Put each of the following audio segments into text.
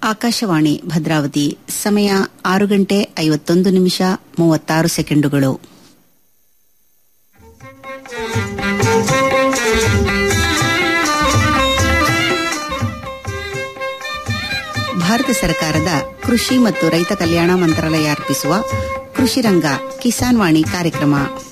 ಆಕಾಶವಾಣಿ ಭದ್ರಾವತಿ ಸಮಯ ಆರು ಗಂಟೆ ಐವತ್ತೊಂದು ನಿಮಿಷ ಮೂವತ್ತಾರು ಸೆಕೆಂಡುಗಳು ಭಾರತ ಸರ್ಕಾರದ ಕೃಷಿ ಮತ್ತು ರೈತ ಕಲ್ಯಾಣ ಮಂತ್ರಾಲಯ ಅರ್ಪಿಸುವ ಕೃಷಿ ರಂಗ ಕಿಸಾನ್ ವಾಣಿ ಕಾರ್ಯಕ್ರಮ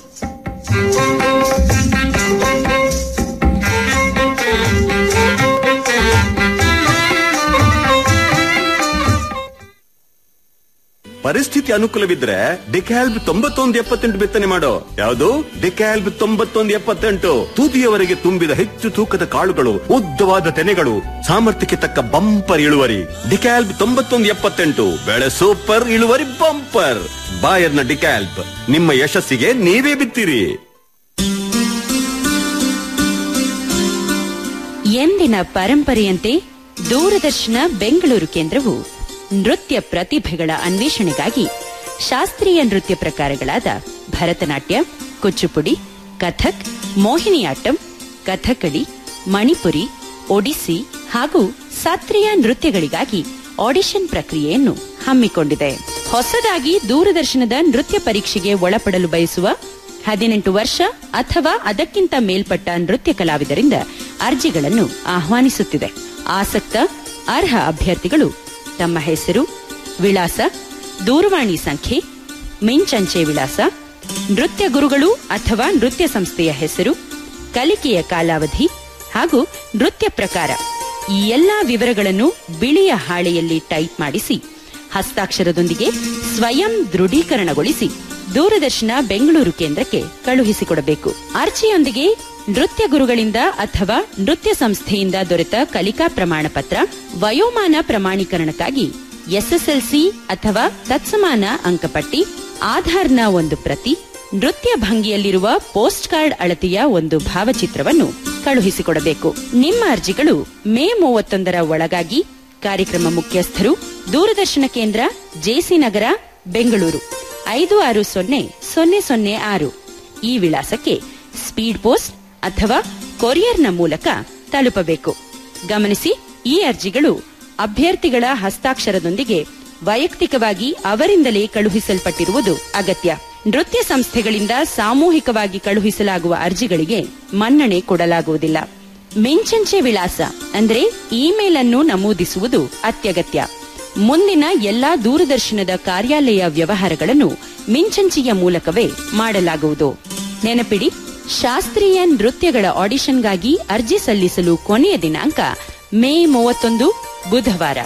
ಪರಿಸ್ಥಿತಿ ಅನುಕೂಲವಿದ್ರೆ ಡಿಕ್ಯಾಲ್ಬ್ ತೊಂಬತ್ತೊಂದು ಎಪ್ಪತ್ತೆಂಟು ಬಿತ್ತನೆ ಮಾಡೋ ಯಾವುದು ಡಿಕ್ಯಾಲ್ಬ್ ತೊಂಬತ್ತೊಂದು ಎಪ್ಪತ್ತೆಂಟು ತುದಿಯವರೆಗೆ ತುಂಬಿದ ಹೆಚ್ಚು ತೂಕದ ಕಾಳುಗಳು ಉದ್ದವಾದ ತೆನೆಗಳು ಸಾಮರ್ಥ್ಯಕ್ಕೆ ತಕ್ಕ ಬಂಪರ್ ಇಳುವರಿ ಡಿಕ್ಯಾಲ್ಬ್ ತೊಂಬತ್ತೊಂದು ಎಪ್ಪತ್ತೆಂಟು ಬೆಳೆ ಸೂಪರ್ ಇಳುವರಿ ಬಂಪರ್ ಬಾಯರ್ನ ಡಿಕ್ಯಾಲ್ಬ್ ನಿಮ್ಮ ಯಶಸ್ಸಿಗೆ ನೀವೇ ಬಿತ್ತಿರಿ ಎಂದಿನ ಪರಂಪರೆಯಂತೆ ದೂರದರ್ಶನ ಬೆಂಗಳೂರು ಕೇಂದ್ರವು ನೃತ್ಯ ಪ್ರತಿಭೆಗಳ ಅನ್ವೇಷಣೆಗಾಗಿ ಶಾಸ್ತ್ರೀಯ ನೃತ್ಯ ಪ್ರಕಾರಗಳಾದ ಭರತನಾಟ್ಯ ಕುಚ್ಚುಪುಡಿ ಕಥಕ್ ಮೋಹಿನಿಯಾಟ್ಟಂ ಕಥಕಳಿ ಮಣಿಪುರಿ ಒಡಿಸ್ಸಿ ಹಾಗೂ ಶಾಸ್ತ್ರೀಯ ನೃತ್ಯಗಳಿಗಾಗಿ ಆಡಿಷನ್ ಪ್ರಕ್ರಿಯೆಯನ್ನು ಹಮ್ಮಿಕೊಂಡಿದೆ ಹೊಸದಾಗಿ ದೂರದರ್ಶನದ ನೃತ್ಯ ಪರೀಕ್ಷೆಗೆ ಒಳಪಡಲು ಬಯಸುವ ಹದಿನೆಂಟು ವರ್ಷ ಅಥವಾ ಅದಕ್ಕಿಂತ ಮೇಲ್ಪಟ್ಟ ನೃತ್ಯ ಕಲಾವಿದರಿಂದ ಅರ್ಜಿಗಳನ್ನು ಆಹ್ವಾನಿಸುತ್ತಿದೆ ಆಸಕ್ತ ಅರ್ಹ ಅಭ್ಯರ್ಥಿಗಳು ತಮ್ಮ ಹೆಸರು ವಿಳಾಸ ದೂರವಾಣಿ ಸಂಖ್ಯೆ ಮಿಂಚಂಚೆ ವಿಳಾಸ ನೃತ್ಯ ಗುರುಗಳು ಅಥವಾ ನೃತ್ಯ ಸಂಸ್ಥೆಯ ಹೆಸರು ಕಲಿಕೆಯ ಕಾಲಾವಧಿ ಹಾಗೂ ನೃತ್ಯ ಪ್ರಕಾರ ಈ ಎಲ್ಲಾ ವಿವರಗಳನ್ನು ಬಿಳಿಯ ಹಾಳೆಯಲ್ಲಿ ಟೈಪ್ ಮಾಡಿಸಿ ಹಸ್ತಾಕ್ಷರದೊಂದಿಗೆ ಸ್ವಯಂ ದೃಢೀಕರಣಗೊಳಿಸಿ ದೂರದರ್ಶನ ಬೆಂಗಳೂರು ಕೇಂದ್ರಕ್ಕೆ ಕಳುಹಿಸಿಕೊಡಬೇಕು ಅರ್ಜಿಯೊಂದಿಗೆ ನೃತ್ಯ ಗುರುಗಳಿಂದ ಅಥವಾ ನೃತ್ಯ ಸಂಸ್ಥೆಯಿಂದ ದೊರೆತ ಕಲಿಕಾ ಪ್ರಮಾಣ ಪತ್ರ ವಯೋಮಾನ ಪ್ರಮಾಣೀಕರಣಕ್ಕಾಗಿ ಎಸ್ಎಸ್ಎಲ್ಸಿ ಅಥವಾ ತತ್ಸಮಾನ ಅಂಕಪಟ್ಟಿ ಆಧಾರ್ನ ಒಂದು ಪ್ರತಿ ನೃತ್ಯ ಭಂಗಿಯಲ್ಲಿರುವ ಪೋಸ್ಟ್ ಕಾರ್ಡ್ ಅಳತೆಯ ಒಂದು ಭಾವಚಿತ್ರವನ್ನು ಕಳುಹಿಸಿಕೊಡಬೇಕು ನಿಮ್ಮ ಅರ್ಜಿಗಳು ಮೇ ಮೂವತ್ತೊಂದರ ಒಳಗಾಗಿ ಕಾರ್ಯಕ್ರಮ ಮುಖ್ಯಸ್ಥರು ದೂರದರ್ಶನ ಕೇಂದ್ರ ಜೆಸಿ ನಗರ ಬೆಂಗಳೂರು ಐದು ಆರು ಸೊನ್ನೆ ಸೊನ್ನೆ ಸೊನ್ನೆ ಆರು ಈ ವಿಳಾಸಕ್ಕೆ ಸ್ಪೀಡ್ ಪೋಸ್ಟ್ ಅಥವಾ ಕೊರಿಯರ್ನ ಮೂಲಕ ತಲುಪಬೇಕು ಗಮನಿಸಿ ಈ ಅರ್ಜಿಗಳು ಅಭ್ಯರ್ಥಿಗಳ ಹಸ್ತಾಕ್ಷರದೊಂದಿಗೆ ವೈಯಕ್ತಿಕವಾಗಿ ಅವರಿಂದಲೇ ಕಳುಹಿಸಲ್ಪಟ್ಟಿರುವುದು ಅಗತ್ಯ ನೃತ್ಯ ಸಂಸ್ಥೆಗಳಿಂದ ಸಾಮೂಹಿಕವಾಗಿ ಕಳುಹಿಸಲಾಗುವ ಅರ್ಜಿಗಳಿಗೆ ಮನ್ನಣೆ ಕೊಡಲಾಗುವುದಿಲ್ಲ ಮಿಂಚಂಚೆ ವಿಳಾಸ ಅಂದ್ರೆ ಇಮೇಲ್ ಅನ್ನು ನಮೂದಿಸುವುದು ಅತ್ಯಗತ್ಯ ಮುಂದಿನ ಎಲ್ಲಾ ದೂರದರ್ಶನದ ಕಾರ್ಯಾಲಯ ವ್ಯವಹಾರಗಳನ್ನು ಮಿಂಚಂಚಿಯ ಮೂಲಕವೇ ಮಾಡಲಾಗುವುದು ನೆನಪಿಡಿ ಶಾಸ್ತ್ರೀಯ ನೃತ್ಯಗಳ ಆಡಿಷನ್ಗಾಗಿ ಅರ್ಜಿ ಸಲ್ಲಿಸಲು ಕೊನೆಯ ದಿನಾಂಕ ಮೇ ಮೂವತ್ತೊಂದು ಬುಧವಾರ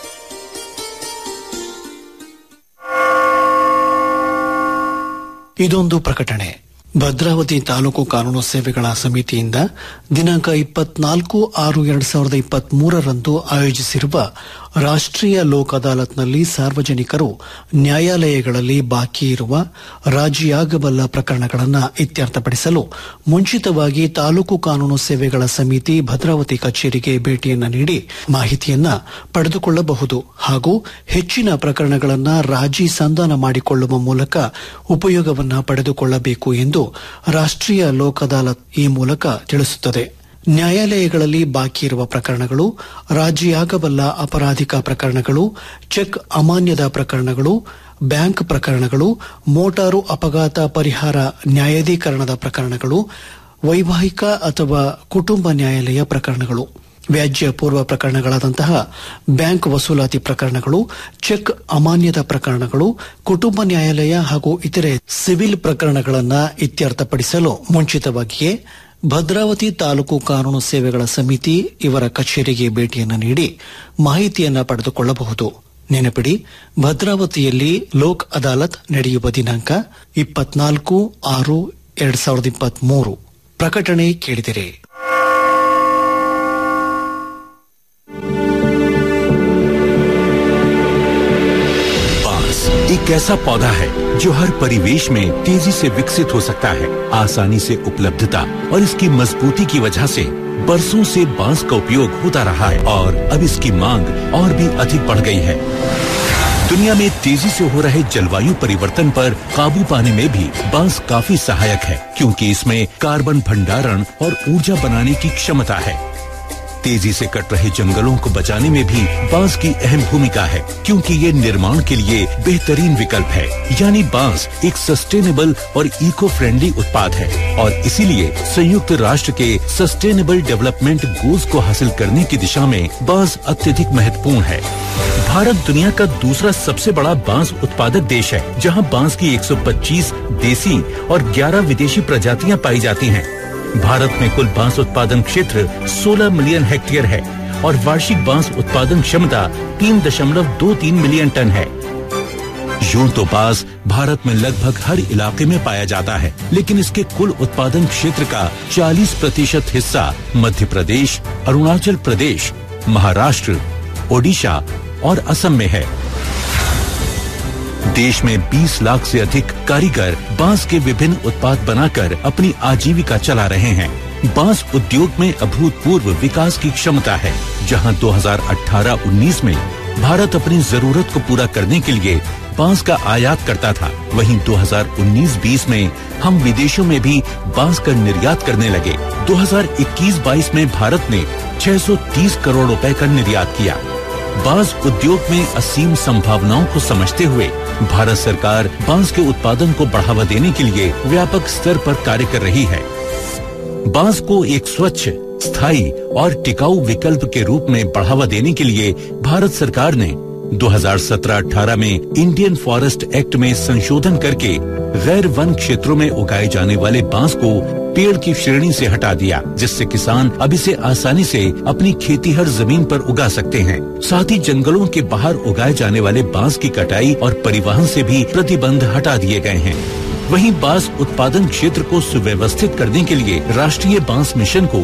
ಇದೊಂದು ಪ್ರಕಟಣೆ ಭದ್ರಾವತಿ ತಾಲೂಕು ಕಾನೂನು ಸೇವೆಗಳ ಸಮಿತಿಯಿಂದ ದಿನಾಂಕ ಇಪ್ಪತ್ನಾಲ್ಕು ಆರು ಎರಡ್ ಸಾವಿರದ ಇಪ್ಪತ್ತ್ ಮೂರರಂದು ಆಯೋಜಿಸಿರುವ ರಾಷ್ಟ್ರೀಯ ಲೋಕ್ ಅದಾಲತ್ನಲ್ಲಿ ಸಾರ್ವಜನಿಕರು ನ್ಯಾಯಾಲಯಗಳಲ್ಲಿ ಬಾಕಿ ಇರುವ ರಾಜಿಯಾಗಬಲ್ಲ ಪ್ರಕರಣಗಳನ್ನು ಇತ್ಯರ್ಥಪಡಿಸಲು ಮುಂಚಿತವಾಗಿ ತಾಲೂಕು ಕಾನೂನು ಸೇವೆಗಳ ಸಮಿತಿ ಭದ್ರಾವತಿ ಕಚೇರಿಗೆ ಭೇಟಿಯನ್ನ ನೀಡಿ ಮಾಹಿತಿಯನ್ನ ಪಡೆದುಕೊಳ್ಳಬಹುದು ಹಾಗೂ ಹೆಚ್ಚಿನ ಪ್ರಕರಣಗಳನ್ನು ರಾಜಿ ಸಂಧಾನ ಮಾಡಿಕೊಳ್ಳುವ ಮೂಲಕ ಉಪಯೋಗವನ್ನ ಪಡೆದುಕೊಳ್ಳಬೇಕು ಎಂದು ರಾಷ್ಟ್ರೀಯ ಲೋಕ್ ಅದಾಲತ್ ಈ ಮೂಲಕ ತಿಳಿಸುತ್ತದೆ ನ್ಯಾಯಾಲಯಗಳಲ್ಲಿ ಬಾಕಿ ಇರುವ ಪ್ರಕರಣಗಳು ರಾಜಿಯಾಗಬಲ್ಲ ಅಪರಾಧಿಕ ಪ್ರಕರಣಗಳು ಚೆಕ್ ಅಮಾನ್ಯದ ಪ್ರಕರಣಗಳು ಬ್ಯಾಂಕ್ ಪ್ರಕರಣಗಳು ಮೋಟಾರು ಅಪಘಾತ ಪರಿಹಾರ ನ್ಯಾಯಾಧೀಕರಣದ ಪ್ರಕರಣಗಳು ವೈವಾಹಿಕ ಅಥವಾ ಕುಟುಂಬ ನ್ಯಾಯಾಲಯ ಪ್ರಕರಣಗಳು ವ್ಯಾಜ್ಯ ಪೂರ್ವ ಪ್ರಕರಣಗಳಾದಂತಹ ಬ್ಯಾಂಕ್ ವಸೂಲಾತಿ ಪ್ರಕರಣಗಳು ಚೆಕ್ ಅಮಾನ್ಯದ ಪ್ರಕರಣಗಳು ಕುಟುಂಬ ನ್ಯಾಯಾಲಯ ಹಾಗೂ ಇತರೆ ಸಿವಿಲ್ ಪ್ರಕರಣಗಳನ್ನು ಇತ್ಯರ್ಥಪಡಿಸಲು ಮುಂಚಿತವಾಗಿಯೇ ಭದ್ರಾವತಿ ತಾಲೂಕು ಕಾನೂನು ಸೇವೆಗಳ ಸಮಿತಿ ಇವರ ಕಚೇರಿಗೆ ಭೇಟಿಯನ್ನು ನೀಡಿ ಮಾಹಿತಿಯನ್ನ ಪಡೆದುಕೊಳ್ಳಬಹುದು ನೆನಪಿಡಿ ಭದ್ರಾವತಿಯಲ್ಲಿ ಲೋಕ್ ಅದಾಲತ್ ನಡೆಯುವ ದಿನಾಂಕ ಇಪ್ಪತ್ನಾಲ್ಕು ಆರು ಎರಡ್ ಸಾವಿರದ ಇಪ್ಪತ್ತ್ ಮೂರು ಪ್ರಕಟಣೆ ಕೇಳಿದಿರಿ बांस एक ऐसा पौधा है जो हर परिवेश में तेजी से विकसित हो सकता है आसानी से उपलब्धता और इसकी मजबूती की वजह से बरसों से बांस का उपयोग होता रहा है और अब इसकी मांग और भी अधिक बढ़ गई है दुनिया में तेजी से हो रहे जलवायु परिवर्तन पर काबू पाने में भी बांस काफी सहायक है क्योंकि इसमें कार्बन भंडारण और ऊर्जा बनाने की क्षमता है तेजी से कट रहे जंगलों को बचाने में भी बांस की अहम भूमिका है क्योंकि ये निर्माण के लिए बेहतरीन विकल्प है यानी बांस एक सस्टेनेबल और इको फ्रेंडली उत्पाद है और इसीलिए संयुक्त राष्ट्र के सस्टेनेबल डेवलपमेंट गोल्स को हासिल करने की दिशा में बांस अत्यधिक महत्वपूर्ण है भारत दुनिया का दूसरा सबसे बड़ा बांस उत्पादक देश है जहां बांस की 125 देसी और 11 विदेशी प्रजातियां पाई जाती हैं। भारत में कुल बांस उत्पादन क्षेत्र 16 मिलियन हेक्टेयर है और वार्षिक बांस उत्पादन क्षमता 3.23 मिलियन टन है यूं तो बांस भारत में लगभग हर इलाके में पाया जाता है लेकिन इसके कुल उत्पादन क्षेत्र का 40 प्रतिशत हिस्सा मध्य प्रदेश अरुणाचल प्रदेश महाराष्ट्र ओडिशा और असम में है देश में 20 लाख से अधिक कारीगर बांस के विभिन्न उत्पाद बनाकर अपनी आजीविका चला रहे हैं बांस उद्योग में अभूतपूर्व विकास की क्षमता है जहां 2018-19 में भारत अपनी जरूरत को पूरा करने के लिए बांस का आयात करता था वहीं 2019-20 में हम विदेशों में भी बांस का निर्यात करने लगे 2021-22 में भारत ने 630 करोड़ रुपए का निर्यात किया बांस उद्योग में असीम संभावनाओं को समझते हुए भारत सरकार बांस के उत्पादन को बढ़ावा देने के लिए व्यापक स्तर पर कार्य कर रही है बांस को एक स्वच्छ स्थायी और टिकाऊ विकल्प के रूप में बढ़ावा देने के लिए भारत सरकार ने 2017-18 में इंडियन फॉरेस्ट एक्ट में संशोधन करके गैर वन क्षेत्रों में उगाए जाने वाले बांस को पेड़ की श्रेणी से हटा दिया जिससे किसान अब इसे आसानी से अपनी खेती हर जमीन पर उगा सकते हैं साथ ही जंगलों के बाहर उगाए जाने वाले बांस की कटाई और परिवहन से भी प्रतिबंध हटा दिए गए हैं वहीं बांस उत्पादन क्षेत्र को सुव्यवस्थित करने के लिए राष्ट्रीय बांस मिशन को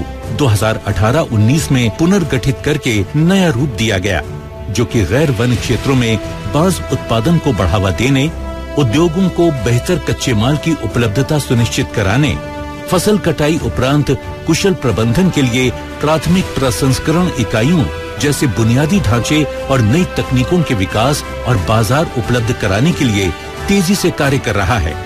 2018-19 में पुनर्गठित करके नया रूप दिया गया जो कि गैर वन क्षेत्रों में बांस उत्पादन को बढ़ावा देने उद्योगों को बेहतर कच्चे माल की उपलब्धता सुनिश्चित कराने फसल कटाई उपरांत कुशल प्रबंधन के लिए प्राथमिक प्रसंस्करण इकाइयों जैसे बुनियादी ढांचे और नई तकनीकों के विकास और बाजार उपलब्ध कराने के लिए तेजी से कार्य कर रहा है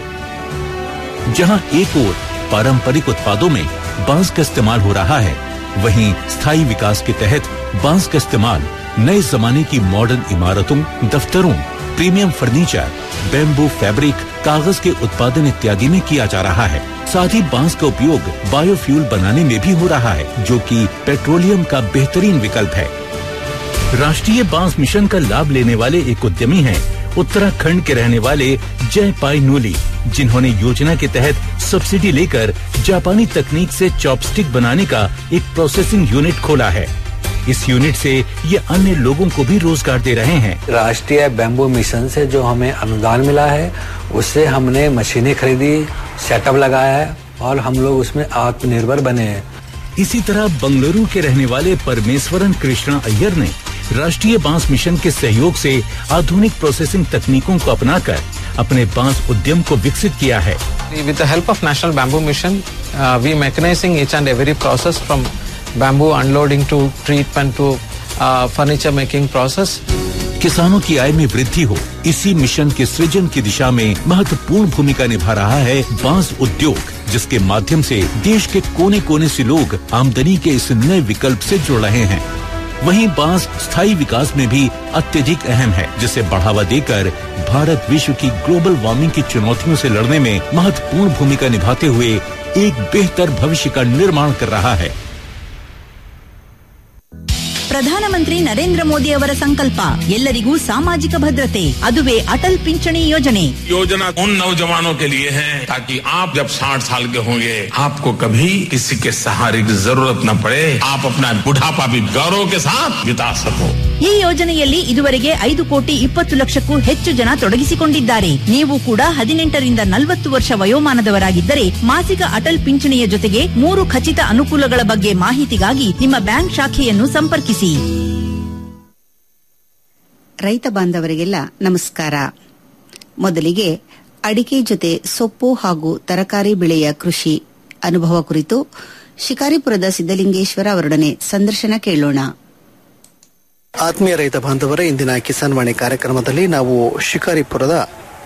जहां एक ओर पारंपरिक उत्पादों में बांस का इस्तेमाल हो रहा है वहीं स्थायी विकास के तहत बांस का इस्तेमाल नए जमाने की मॉडर्न इमारतों दफ्तरों प्रीमियम फर्नीचर बेम्बू फैब्रिक कागज के उत्पादन इत्यादि में किया जा रहा है साथ ही बांस का उपयोग बायोफ्यूल बनाने में भी हो रहा है जो कि पेट्रोलियम का बेहतरीन विकल्प है राष्ट्रीय बांस मिशन का लाभ लेने वाले एक उद्यमी हैं उत्तराखंड के रहने वाले जय पाई नूली जिन्होंने योजना के तहत सब्सिडी लेकर जापानी तकनीक से चॉपस्टिक बनाने का एक प्रोसेसिंग यूनिट खोला है इस यूनिट से ये अन्य लोगों को भी रोजगार दे रहे हैं राष्ट्रीय बैम्बू मिशन से जो हमें अनुदान मिला है उससे हमने मशीनें खरीदी सेटअप लगाया है और हम लोग उसमें आत्मनिर्भर बने हैं इसी तरह बंगलुरु के रहने वाले परमेश्वरन कृष्णा अय्यर ने राष्ट्रीय बांस मिशन के सहयोग से आधुनिक प्रोसेसिंग तकनीकों को अपनाकर अपने बांस उद्यम को विकसित किया है With the help of National Bamboo Mission, uh, we mechanizing each and every process from bamboo unloading to treatment to uh, furniture making process. किसानों की आय में वृद्धि हो इसी मिशन के सृजन की दिशा में महत्वपूर्ण भूमिका निभा रहा है बांस उद्योग जिसके माध्यम से देश के कोने कोने से लोग आमदनी के इस नए विकल्प से जुड़ रहे हैं वहीं बांस स्थायी विकास में भी अत्यधिक अहम है जिसे बढ़ावा देकर भारत विश्व की ग्लोबल वार्मिंग की चुनौतियों से लड़ने में महत्वपूर्ण भूमिका निभाते हुए एक बेहतर भविष्य का निर्माण कर रहा है ಪ್ರಧಾನಮಂತ್ರಿ ನರೇಂದ್ರ ಮೋದಿ ಅವರ ಸಂಕಲ್ಪ ಎಲ್ಲರಿಗೂ ಸಾಮಾಜಿಕ ಭದ್ರತೆ ಅದುವೇ ಅಟಲ್ ಪಿಂಚಣಿ ಯೋಜನೆ योजना उन नौजवानों के लिए है ताकि आप जब 60 साल के होंगे आपको कभी किसी के सहारे की जरूरत न पड़े आप अपना बुढ़ापा भी गौरव के साथ बिता सको ಈ ಯೋಜನೆಯಲ್ಲಿ ಇದುವರೆಗೆ ಐದು ಕೋಟಿ ಇಪ್ಪತ್ತು ಲಕ್ಷಕ್ಕೂ ಹೆಚ್ಚು ಜನ ತೊಡಗಿಸಿಕೊಂಡಿದ್ದಾರೆ ನೀವು ಕೂಡ ಹದಿನೆಂಟರಿಂದ ನಲವತ್ತು ವರ್ಷ ವಯೋಮಾನದವರಾಗಿದ್ದರೆ ಮಾಸಿಕ ಅಟಲ್ ಪಿಂಚಣಿಯ ಜೊತೆಗೆ ಮೂರು ಖಚಿತ ಅನುಕೂಲಗಳ ಬಗ್ಗೆ ಮಾಹಿತಿಗಾಗಿ ನಿಮ್ಮ ಬ್ಯಾಂಕ್ ಶಾಖೆಯನ್ನು ಸಂಪರ್ಕಿಸಿ ರೈತ ಬಾಂಧವರಿಗೆಲ್ಲ ನಮಸ್ಕಾರ ಮೊದಲಿಗೆ ಅಡಿಕೆ ಜೊತೆ ಸೊಪ್ಪು ಹಾಗೂ ತರಕಾರಿ ಬೆಳೆಯ ಕೃಷಿ ಅನುಭವ ಕುರಿತು ಶಿಕಾರಿಪುರದ ಸಿದ್ದಲಿಂಗೇಶ್ವರ ಅವರೊಡನೆ ಸಂದರ್ಶನ ಕೇಳೋಣ ಆತ್ಮೀಯ ರೈತ ಬಾಂಧವರ ಇಂದಿನ ಕಿಸಾನ್ ವಾಣಿ ಕಾರ್ಯಕ್ರಮದಲ್ಲಿ ನಾವು ಶಿಕಾರಿಪುರದ